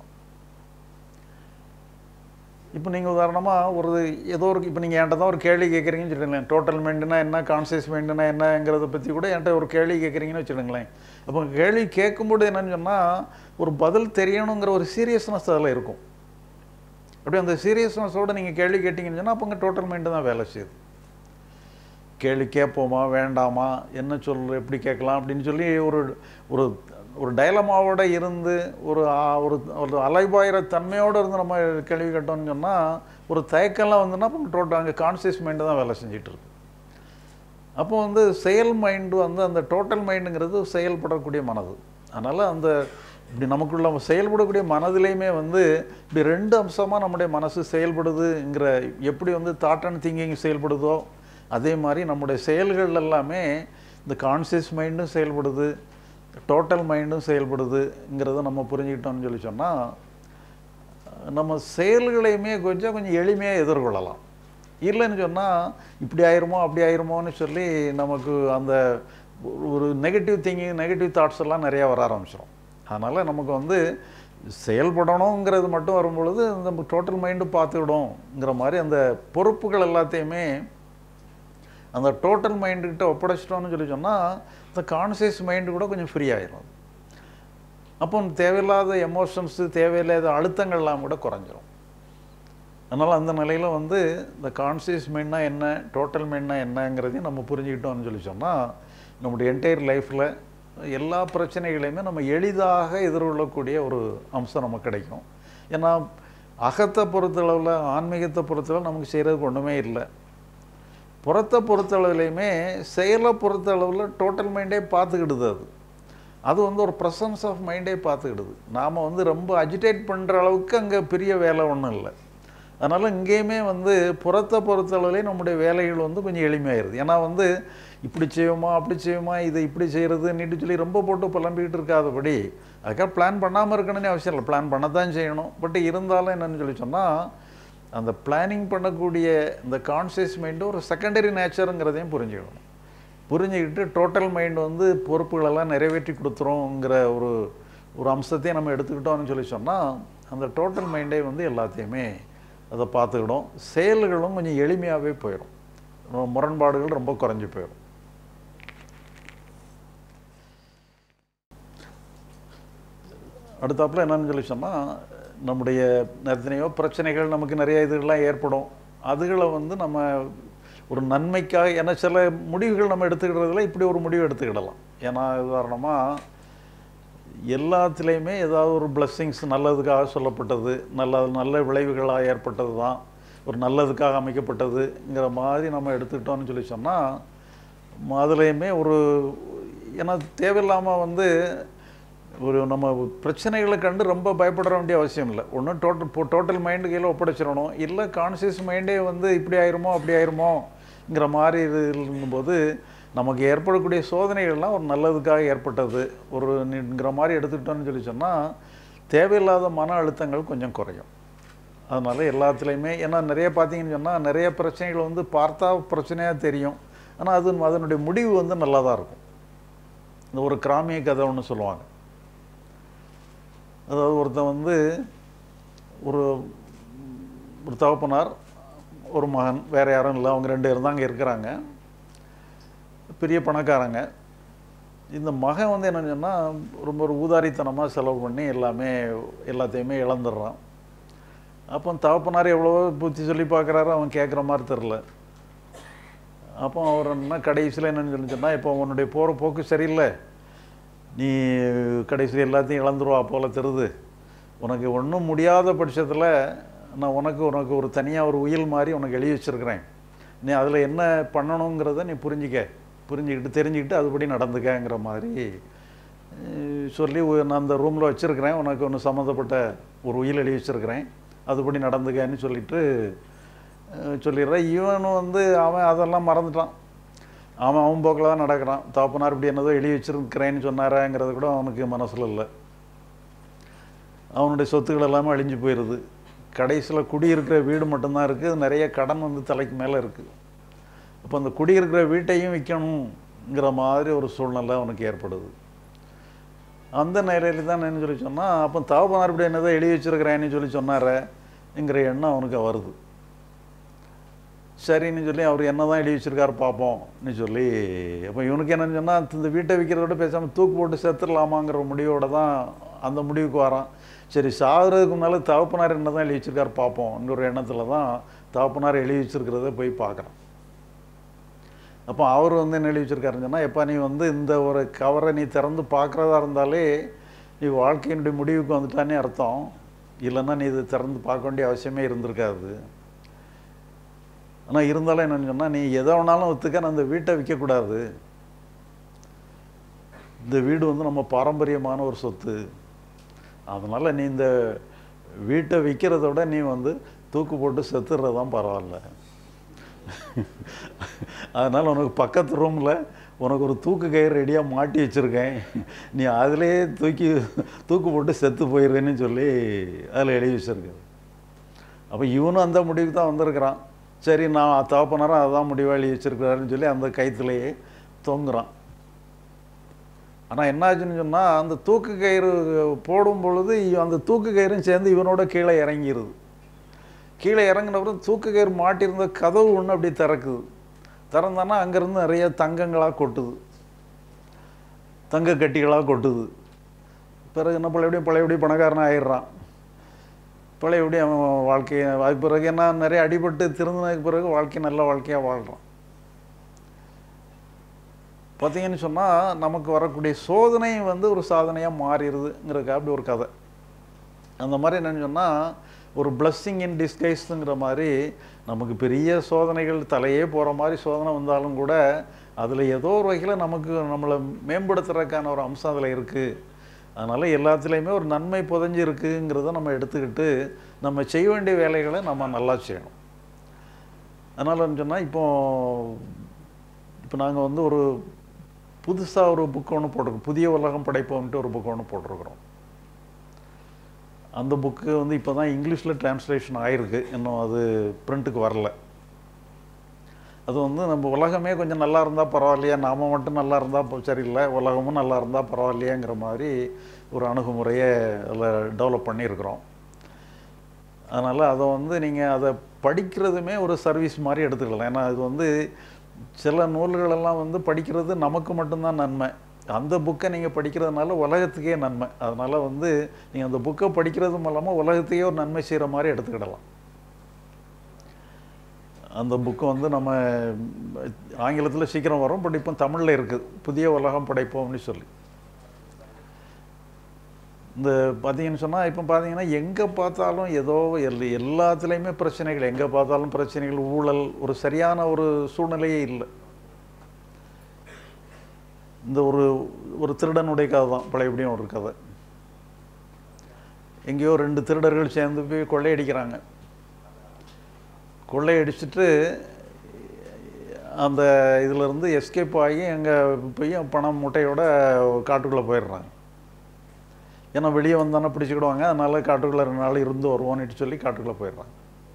இப்போ நீங்கள் உதாரணமாக ஒரு ஏதோ ஒரு இப்போ நீங்கள் என்கிட்ட தான் ஒரு கேள்வி கேட்குறீங்கன்னு வச்சுக்கோங்களேன் டோட்டல் மைண்டுனா என்ன கான்சியஸ் மைண்டுனா என்னங்கிறத பற்றி கூட என்கிட்ட ஒரு கேள்வி கேட்குறீங்கன்னு வச்சுக்கோங்களேன் அப்போ கேள்வி கேட்கும்போது என்னன்னு சொன்னால் ஒரு பதில் தெரியணுங்கிற ஒரு சீரியஸ்னஸ் அதில் இருக்கும் அப்படி அந்த சீரியஸ்னஸோடு நீங்கள் கேள்வி கேட்டிங்கன்னு சொன்னால் அப்போ உங்கள் டோட்டல் மைண்டு தான் வேலை செய்யுது கேள்வி கேட்போமா வேண்டாமா என்ன சொல்ற எப்படி கேட்கலாம் அப்படின்னு சொல்லி ஒரு ஒரு ஒரு டைலமாவோட இருந்து ஒரு ஒரு ஒரு அலைபாயிர தன்மையோடு இருந்து நம்ம கேள்வி கேட்டோம்னு சொன்னால் ஒரு தயக்கம்லாம் வந்துன்னா அப்போ டோட்டல் அங்கே கான்சியஸ் மைண்டு தான் வேலை செஞ்சிட்டு இருக்கு அப்போ வந்து செயல் மைண்டு வந்து அந்த டோட்டல் மைண்டுங்கிறது செயல்படக்கூடிய மனது அதனால் அந்த இப்படி நமக்குள்ள செயல்படக்கூடிய மனதிலையுமே வந்து இப்படி ரெண்டு அம்சமாக நம்முடைய மனசு செயல்படுதுங்கிற எப்படி வந்து தாட் அண்ட் திங்கிங் செயல்படுதோ அதே மாதிரி நம்முடைய செயல்கள் எல்லாமே இந்த கான்சியஸ் மைண்டும் செயல்படுது டோட்டல் மைண்டும் செயல்படுதுங்கிறத நம்ம புரிஞ்சுக்கிட்டோம்னு சொல்லி சொன்னால் நம்ம செயல்களையுமே கொஞ்சம் கொஞ்சம் எளிமையாக எதிர்கொள்ளலாம் இல்லைன்னு சொன்னால் இப்படி ஆயிருமோ அப்படி ஆயிருமோன்னு சொல்லி நமக்கு அந்த ஒரு- ஒரு நெகட்டிவ் திங்கிங் நெகட்டிவ் தாட்ஸ் எல்லாம் நிறையா வர ஆரம்பிச்சிடும் அதனால் நமக்கு வந்து செயல்படணுங்கிறது மட்டும் வரும்பொழுது நம்ம டோட்டல் மைண்டு பார்த்துக்கிடும்ங்கிற மாதிரி அந்த பொறுப்புகள் எல்லாத்தையுமே அந்த டோட்டல் மைண்டுக்கிட்ட ஒப்படைச்சிட்டோம்னு சொல்லி சொன்னால் இந்த கான்சியஸ் மைண்டு கூட கொஞ்சம் ஃப்ரீ ஆயிரும் அப்போ தேவையில்லாத எமோஷன்ஸு தேவையில்லாத அழுத்தங்கள்லாம் கூட குறைஞ்சிரும் அதனால் அந்த நிலையில் வந்து இந்த கான்சியஸ் மைண்ட்னா என்ன டோட்டல் மைண்ட்னா என்னங்கிறதையும் நம்ம புரிஞ்சுக்கிட்டோம்னு சொல்லி சொன்னால் நம்முடைய என்டையர் லைஃப்பில் எல்லா பிரச்சனைகளையுமே நம்ம எளிதாக எதிர்கொள்ளக்கூடிய ஒரு அம்சம் நமக்கு கிடைக்கும் ஏன்னா அகத்தை பொறுத்தளவில் ஆன்மீகத்தை பொறுத்தளவு நமக்கு செய்கிறதுக்கு ஒன்றுமே இல்லை புறத்தை பொறுத்தளவுலையுமே செயலை பொறுத்தளவில் டோட்டல் மைண்டே பார்த்துக்கிடுது அது அது வந்து ஒரு ப்ரெசன்ஸ் ஆஃப் மைண்டே பார்த்துக்கிடுது நாம் வந்து ரொம்ப அஜிடேட் பண்ணுற அளவுக்கு அங்கே பெரிய வேலை ஒன்றும் இல்லை அதனால் இங்கேயுமே வந்து புறத்தை பொறுத்தளவுலே நம்முடைய வேலைகள் வந்து கொஞ்சம் எளிமையாயிருது ஏன்னா வந்து இப்படி செய்வோமா அப்படி செய்வோமா இதை இப்படி செய்கிறது நீட்டு சொல்லி ரொம்ப போட்டு புலம்பிக்கிட்டு இருக்காதபடி அதுக்காக பிளான் பண்ணாமல் இருக்கணும்னு அவசியம் இல்லை பிளான் பண்ணத்தான் செய்யணும் பட் இருந்தாலும் என்னன்னு சொல்லி சொன்னால் அந்த பிளானிங் பண்ணக்கூடிய இந்த கான்சியஸ் மைண்டு ஒரு செகண்டரி நேச்சருங்கிறதையும் புரிஞ்சுக்கணும் புரிஞ்சுக்கிட்டு டோட்டல் மைண்ட் வந்து பொறுப்புகளெல்லாம் நிறைவேற்றி கொடுத்துருங்கிற ஒரு ஒரு அம்சத்தையும் நம்ம எடுத்துக்கிட்டோம்னு சொல்லி சொன்னால் அந்த டோட்டல் மைண்டே வந்து எல்லாத்தையுமே அதை பார்த்துக்கிடும் செயல்களும் கொஞ்சம் எளிமையாகவே போயிடும் ரொம்ப முரண்பாடுகள் ரொம்ப குறைஞ்சி போயிடும் அடுத்தாப்புல என்னன்னு சொல்லி சொன்னால் நம்முடைய எத்தனையோ பிரச்சனைகள் நமக்கு நிறைய இதுகள்லாம் ஏற்படும் அதுகளை வந்து நம்ம ஒரு நன்மைக்காக ஏன்னா சில முடிவுகள் நம்ம எடுத்துக்கிட்டதுல இப்படி ஒரு முடிவு எடுத்துக்கிடலாம் ஏன்னா உதாரணமாக எல்லாத்துலேயுமே ஏதாவது ஒரு பிளெஸ்ஸிங்ஸ் நல்லதுக்காக சொல்லப்பட்டது நல்ல நல்ல விளைவுகளாக ஏற்பட்டது தான் ஒரு நல்லதுக்காக அமைக்கப்பட்டதுங்கிற மாதிரி நம்ம எடுத்துக்கிட்டோம்னு சொல்லி சொன்னால் அதுலேயுமே ஒரு ஏன்னா தேவையில்லாமல் வந்து ஒரு நம்ம பிரச்சனைகளை கண்டு ரொம்ப பயப்பட வேண்டிய அவசியம் இல்லை ஒன்றும் டோட்டல் இப்போ டோட்டல் மைண்டு கையில் ஒப்படைச்சிடணும் இல்லை கான்சியஸ் மைண்டே வந்து இப்படி ஆயிருமோ அப்படி ஆயிருமோங்கிற மாதிரி இருக்கும்போது நமக்கு ஏற்படக்கூடிய சோதனைகள்லாம் ஒரு நல்லதுக்காக ஏற்பட்டது ஒருங்கிற மாதிரி எடுத்துக்கிட்டோம்னு சொல்லி சொன்னால் தேவையில்லாத மன அழுத்தங்கள் கொஞ்சம் குறையும் அதனால் எல்லாத்துலேயுமே ஏன்னா நிறைய பார்த்தீங்கன்னு சொன்னால் நிறைய பிரச்சனைகள் வந்து பார்த்தா பிரச்சனையாக தெரியும் ஆனால் அது அதனுடைய முடிவு வந்து நல்லா தான் இருக்கும் இந்த ஒரு கிராமிய கதை ஒன்று சொல்லுவாங்க அதாவது ஒருத்தன் வந்து ஒரு ஒரு தகப்பனார் ஒரு மகன் வேறு யாரும் இல்லை அவங்க ரெண்டு பேரும் தான் அங்கே இருக்கிறாங்க பெரிய பணக்காரங்க இந்த மகன் வந்து என்னன்னு சொன்னால் ரொம்ப ஒரு ஊதாரித்தனமாக செலவு பண்ணி எல்லாமே எல்லாத்தையுமே இழந்துடுறான் அப்போ தகப்பனார் எவ்வளவோ புத்தி சொல்லி பார்க்குறாரு அவன் கேட்குற மாதிரி தெரில அப்போ அவர் என்ன கடைசியில் என்னன்னு சொல்லி சொன்னால் இப்போ உன்னுடைய போகிற போக்கு சரியில்லை நீ கடைசியில் எல்லாத்தையும் இழந்துருவா போல தெரியுது உனக்கு ஒன்றும் முடியாத பட்சத்தில் நான் உனக்கு உனக்கு ஒரு தனியாக ஒரு உயில் மாதிரி உனக்கு எழுதி வச்சுருக்கிறேன் நீ அதில் என்ன பண்ணணுங்கிறத நீ புரிஞ்சிக்க புரிஞ்சுக்கிட்டு தெரிஞ்சுக்கிட்டு அதுபடி நடந்துக்கங்கிற மாதிரி அஹ், சொல்லி ஒ- நான் அந்த ரூமில் வச்சுருக்கிறேன் உனக்கு ஒன்று சம்மந்தப்பட்ட ஒரு உயில் எழுதி வச்சுருக்கிறேன் அதுபடி நடந்துக்கன்னு சொல்லிட்டு அஹ், சொல்லிடுறேன் இவனும் வந்து அவன் அதெல்லாம் மறந்துட்டான் அவன் அவன் போக்கில் தான் நடக்கிறான் தாப்பனார் இப்படி என்னதோ எழுதி வச்சிருக்கிறேன்னு சொன்னாராங்கிறது கூட அவனுக்கு மனசில் இல்லை அவனுடைய சொத்துக்கள் எல்லாமே அழிஞ்சு போயிடுது கடைசியில் குடியிருக்கிற வீடு மட்டும்தான் இருக்குது நிறைய கடன் வந்து தலைக்கு மேலே இருக்குது அப்போ அந்த குடியிருக்கிற வீட்டையும் விற்கணுங்கிற மாதிரி ஒரு சூழ்நிலை அவனுக்கு ஏற்படுது அந்த நிலையில தான் என்ன சொல்லி சொன்னால் அப்போ தாப்பனார் இப்படி என்னதோ எழுதி வச்சிருக்கிறேன்னு சொல்லி சொன்னாரேங்கிற எண்ணம் அவனுக்கு வருது சரின்னு சொல்லி அவர் என்ன தான் எழுதி வச்சிருக்காரு பார்ப்போம்னு சொல்லி அப்போ இவனுக்கு என்னன்னு சொன்னால் இந்த வீட்டை விற்கிறத விட பேசாமல் தூக்கு போட்டு செத்துடலாமாங்கிற முடிவோட தான் அந்த முடிவுக்கு வரான் சரி சாகுறதுக்கு முன்னால் தகப்பனார் என்ன தான் எழுதி வச்சிருக்காரு பார்ப்போம்ங்கிற ஒரு எண்ணத்தில் தான் தகப்பனார் எழுதி வச்சிருக்கிறத போய் பார்க்குறான் அப்போ அவர் வந்து என்ன எழுதி வச்சிருக்காருன்னு சொன்னால் எப்போ நீ வந்து இந்த ஒரு கவரை நீ திறந்து பார்க்குறதா இருந்தாலே நீ வாழ்க்கையினுடைய முடிவுக்கு வந்துட்டானே அர்த்தம் இல்லைன்னா நீ இது திறந்து பார்க்க வேண்டிய அவசியமே இருந்திருக்காது ஆனால் இருந்தாலும் என்னன்னு சொன்னால் நீ எதை வேணாலும் ஒத்துக்க நான் இந்த வீட்டை விற்கக்கூடாது இந்த வீடு வந்து நம்ம பாரம்பரியமான ஒரு சொத்து அதனால் நீ இந்த வீட்டை விற்கிறத விட நீ வந்து தூக்கு போட்டு செத்துறது தான் பரவாயில்ல அதனால் உனக்கு பக்கத்து ரூமில் உனக்கு ஒரு தூக்கு கயிறு ரெடியாக மாட்டி வச்சுருக்கேன் நீ அதிலேயே தூக்கி தூக்கு போட்டு செத்து போயிடுறேன்னு சொல்லி அதில் எழுதி வச்சுருக்குது அப்போ இவனும் அந்த முடிவுக்கு தான் வந்திருக்கிறான் சரி நான் தகப்பனாரும் அதான் முடிவாக எழுதி வச்சுருக்கிறாருன்னு சொல்லி அந்த கயிற்றுலேயே தொங்குறான் ஆனால் என்னாச்சுன்னு சொன்னால் அந்த தூக்கு கயிறு போடும் பொழுது இவ- அந்த தூக்கு கயிறும் சேர்ந்து இவனோட கீழே இறங்கிடுது கீழே இறங்கின பிறகு தூக்கு கயிறு மாட்டியிருந்த கதவு ஒன்று அப்படி திறக்குது திறந்தானா அங்கேருந்து நிறைய தங்கங்களாக கொட்டுது தங்க கட்டிகளாக கொட்டுது பிறகு என்ன பழையபடியும் பழையபடி பணக்காரன் ஆயிடுறான் பழையபடி அவன் வாழ்க்கையை அதுக்கு பிறகு என்ன நிறைய அடிபட்டு திருந்தினதுக்கு பிறகு வாழ்க்கை நல்ல வாழ்க்கையாக வாழ்கிறான் பார்த்தீங்கன்னு சொன்னால் நமக்கு வரக்கூடிய சோதனை வந்து ஒரு சாதனையாக மாறிடுதுங்கிறதுக்கு அப்படி ஒரு கதை அந்த மாதிரி என்னன்னு சொன்னால் ஒரு blessing இன் டிஸ்கைஸ்ங்கிற மாதிரி நமக்கு பெரிய சோதனைகள் தலையே போகிற மாதிரி சோதனை வந்தாலும் கூட அதில் ஏதோ ஒரு வகையில் நமக்கு நம்மளை மேம்படுத்துறதுக்கான ஒரு அம்சம் அதில் இருக்குது அதனால் எல்லாத்துலேயுமே ஒரு நன்மை புதைஞ்சு இருக்குங்கிறத நம்ம எடுத்துக்கிட்டு நம்ம செய்ய வேண்டிய வேலைகளை நம்ம நல்லா செய்யணும் அதனால் சொன்னால் இப்போ இப்போ நாங்கள் வந்து ஒரு புதுசாக ஒரு புக் ஒன்று போட்டிருக்கோம் புதிய உலகம் படைப்போம்ட்டு ஒரு புக் ஒன்று போட்டிருக்கிறோம் அந்த புக்கு வந்து இப்போ தான் இங்கிலீஷில் டிரான்ஸ்லேஷன் ஆயிருக்கு இன்னும் அது பிரிண்ட்டுக்கு வரல அது வந்து நம்ம உலகமே கொஞ்சம் நல்லா இருந்தால் பரவாயில்லையா நாம மட்டும் நல்லா இருந்தால் சரியில்லை உலகமும் நல்லா இருந்தால் பரவாயில்லையேங்கிற மாதிரி ஒரு அணுகுமுறையை அதில் டெவலப் பண்ணியிருக்கிறோம் அதனால் அதை வந்து நீங்கள் அதை படிக்கிறதுமே ஒரு சர்வீஸ் மாதிரி எடுத்துக்கலாம் ஏன்னா இது வந்து சில நூல்களெல்லாம் வந்து படிக்கிறது நமக்கு மட்டும்தான் நன்மை அந்த புக்கை நீங்கள் படிக்கிறதுனால உலகத்துக்கே நன்மை அதனால் வந்து நீங்கள் அந்த புக்கை படிக்கிறது மூலமாக உலகத்தையே ஒரு நன்மை செய்கிற மாதிரி எடுத்துக்கிடலாம் அந்த புக்கு வந்து நம்ம ஆங்கிலத்தில் சீக்கிரம் வரும் பட் இப்போ தமிழில் இருக்குது புதிய உலகம் படைப்போம்னு சொல்லி இந்த பார்த்தீங்கன்னு சொன்னால் இப்போ பார்த்தீங்கன்னா எங்கே பார்த்தாலும் ஏதோ எல் எல்லாத்துலேயுமே பிரச்சனைகள் எங்கே பார்த்தாலும் பிரச்சனைகள் ஊழல் ஒரு சரியான ஒரு சூழ்நிலையே இல்லை இந்த ஒரு ஒரு திருடனுடைய கதை தான் பழையபடியும் ஒரு கதை எங்கேயோ ரெண்டு திருடர்கள் சேர்ந்து போய் கொள்ளையடிக்கிறாங்க கொள்ளையடிச்சிட்டு அந்த இதிலிருந்து எஸ்கேப் ஆகி அங்கே போய் பணம் மூட்டையோட காட்டுக்குள்ளே போயிடுறாங்க ஏன்னா வெளியே வந்தானே பிடிச்சிக்கிடுவாங்க அதனால காட்டுக்குள்ளே ரெண்டு நாள் இருந்து வருவோன்னுட்டு சொல்லி காட்டுக்குள்ளே போயிடுறாங்க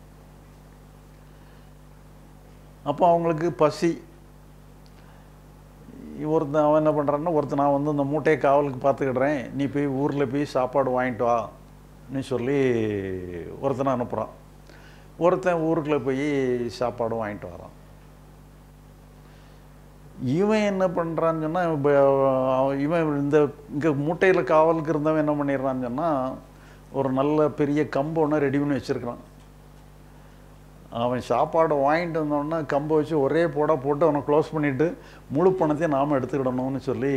அப்போ அவங்களுக்கு பசி ஒருத்தன் அவன் என்ன பண்ணுறான்னா ஒருத்தன் நான் வந்து இந்த மூட்டையை காவலுக்கு பார்த்துக்கிடுறேன் நீ போய் ஊரில் போய் சாப்பாடு வாங்கிட்டு வா நீ சொல்லி ஒருத்தனை அனுப்புகிறான் ஒருத்தன் ஊருக்குள்ளே போய் சாப்பாடு வாங்கிட்டு வரான் இவன் என்ன பண்ணுறான்னு சொன்னால் இவன் இந்த இங்கே மூட்டையில் காவலுக்கு இருந்தவன் என்ன பண்ணிடுறான்னு சொன்னால் ஒரு நல்ல பெரிய கம்பு ஒன்று ரெடி பண்ணி வச்சுருக்கிறான் அவன் சாப்பாடை வாங்கிட்டு வந்தோடனே கம்பை வச்சு ஒரே போட போட்டு அவனை க்ளோஸ் பண்ணிவிட்டு முழு பணத்தையும் நாம் எடுத்துக்கிடணும்னு சொல்லி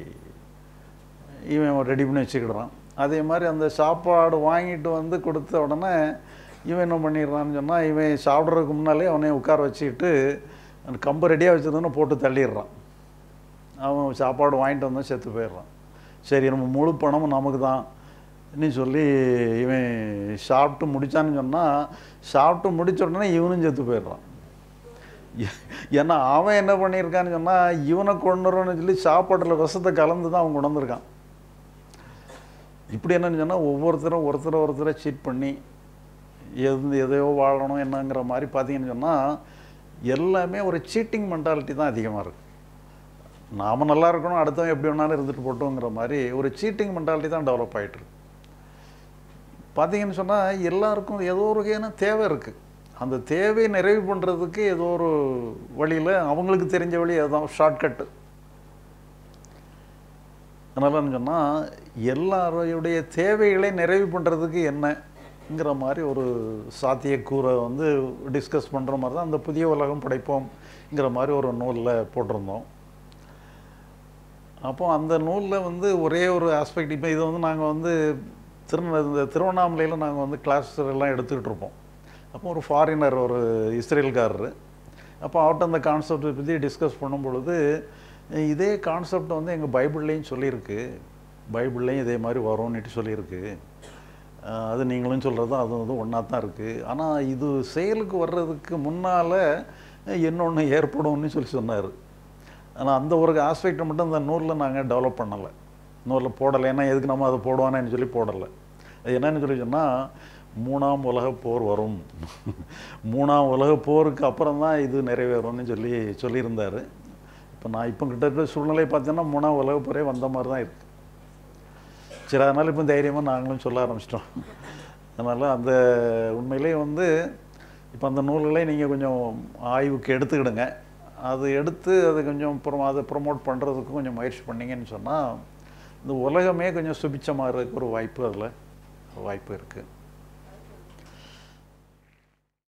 இவன் ரெடி பண்ணி வச்சுக்கிடுறான் அதே மாதிரி அந்த சாப்பாடு வாங்கிட்டு வந்து கொடுத்த உடனே இவன் என்ன பண்ணிடுறான்னு சொன்னால் இவன் சாப்பிட்றதுக்கு முன்னாலே அவனை உட்கார வச்சுக்கிட்டு அந்த கம்பை ரெடியாக வச்சுருந்தோன்னு போட்டு தள்ளிடுறான் அவன் சாப்பாடு வாங்கிட்டு வந்தால் செத்து போயிடுறான் சரி நம்ம முழு பணமும் நமக்கு தான் நீ சொல்லி இவன் சாப்பிட்டு முடிச்சான்னு சொன்னால் சாப்பிட்டு முடிச்ச உடனே இவனும் செத்து போயிடுறான் ஏ- ஏன்னா அவன் என்ன பண்ணியிருக்கான்னு சொன்னால் இவனை கொண்டுறோன்னு சொல்லி சாப்பாட்டில் விஷத்தை கலந்து தான் அவன் கொண்டு வந்திருக்கான் இப்படி என்னன்னு சொன்னால் ஒவ்வொருத்தரும் ஒருத்தரை ஒருத்தரை சீட் பண்ணி எது எதையோ வாழணும் என்னங்கிற மாதிரி பார்த்தீங்கன்னு சொன்னால் எல்லாமே ஒரு சீட்டிங் மென்டாலிட்டி தான் அதிகமாக இருக்குது நாம் நல்லா இருக்கணும் அடுத்தவன் எப்படி வேணாலும் இருந்துட்டு போட்டோங்கிற மாதிரி ஒரு சீட்டிங் மென்டாலிட்டி தான் டெவலப் ஆகிட்டு இருக்கு பார்த்தீங்கன்னு சொன்னால் எல்லாருக்கும் ஏதோ ஒரு வகையான தேவை இருக்குது அந்த தேவையை நிறைவு பண்ணுறதுக்கு ஏதோ ஒரு வழியில் அவங்களுக்கு தெரிஞ்ச வழி அதுதான் ஷார்ட்கட்டு அதனால் சொன்னால் எல்லாருடைய தேவைகளை நிறைவு பண்ணுறதுக்கு என்னங்கிற மாதிரி ஒரு சாத்தியக்கூறை வந்து டிஸ்கஸ் பண்ணுற மாதிரி தான் அந்த புதிய உலகம் படைப்போம்ங்கிற மாதிரி ஒரு நூலில் போட்டிருந்தோம் அப்போ அந்த நூலில் வந்து ஒரே ஒரு ஆஸ்பெக்ட் இப்போ இதை வந்து நாங்கள் வந்து திரு இந்த திருவண்ணாமலையில் நாங்கள் வந்து கிளாஸ் எல்லாம் எடுத்துக்கிட்டு இருப்போம் அப்போ ஒரு ஃபாரினர் ஒரு இஸ்ரேல்காரரு அப்போ அவர்கிட்ட அந்த கான்செப்டை பற்றி டிஸ்கஸ் பண்ணும் பொழுது இதே கான்செப்ட் வந்து எங்கள் பைபிள்லேயும் சொல்லியிருக்கு பைபிள்லேயும் இதே மாதிரி வரும்னுட்டு சொல்லியிருக்கு அஹ் அது நீங்களும் சொல்கிறது அது வந்து ஒன்றா தான் இருக்குது ஆனால் இது செயலுக்கு வர்றதுக்கு முன்னால் இன்னொன்று ஏற்படும்னு சொல்லி சொன்னார் ஆனால் அந்த ஒரு ஆஸ்பெக்டை மட்டும் அந்த நூலில் நாங்கள் டெவலப் பண்ணலை நூலில் போடலை ஏன்னா எதுக்கு நம்ம அதை போடுவானேன்னு சொல்லி போடலை அது என்னன்னு சொல்லி சொன்னால் மூணாம் உலகப் போர் வரும் மூணாம் உலகப் போருக்கு அப்புறம் தான் இது நிறைவேறும்னு சொல்லி சொல்லியிருந்தார் இப்போ நான் இப்போ கிட்டத்தட்ட சூழ்நிலை பார்த்தீங்கன்னா மூணாம் உலகப் போரே வந்த மாதிரி தான் இருக்குது சரி அதனால் இப்போ தைரியமாக நாங்களும் சொல்ல ஆரம்பிச்சிட்டோம் அதனால் அந்த உண்மையிலேயே வந்து இப்போ அந்த நூல்களை நீங்கள் கொஞ்சம் ஆய்வுக்கு எடுத்துக்கிடுங்க அது எடுத்து அது கொஞ்சம் அப்புறம் அதை ப்ரொமோட் பண்ணுறதுக்கு கொஞ்சம் முயற்சி பண்ணீங்கன்னு சொன்னால் இந்த உலகமே கொஞ்சம் சுபிச்சமாக இருக்க ஒரு வாய்ப்பு அதில் வாய்ப்பு இருக்குது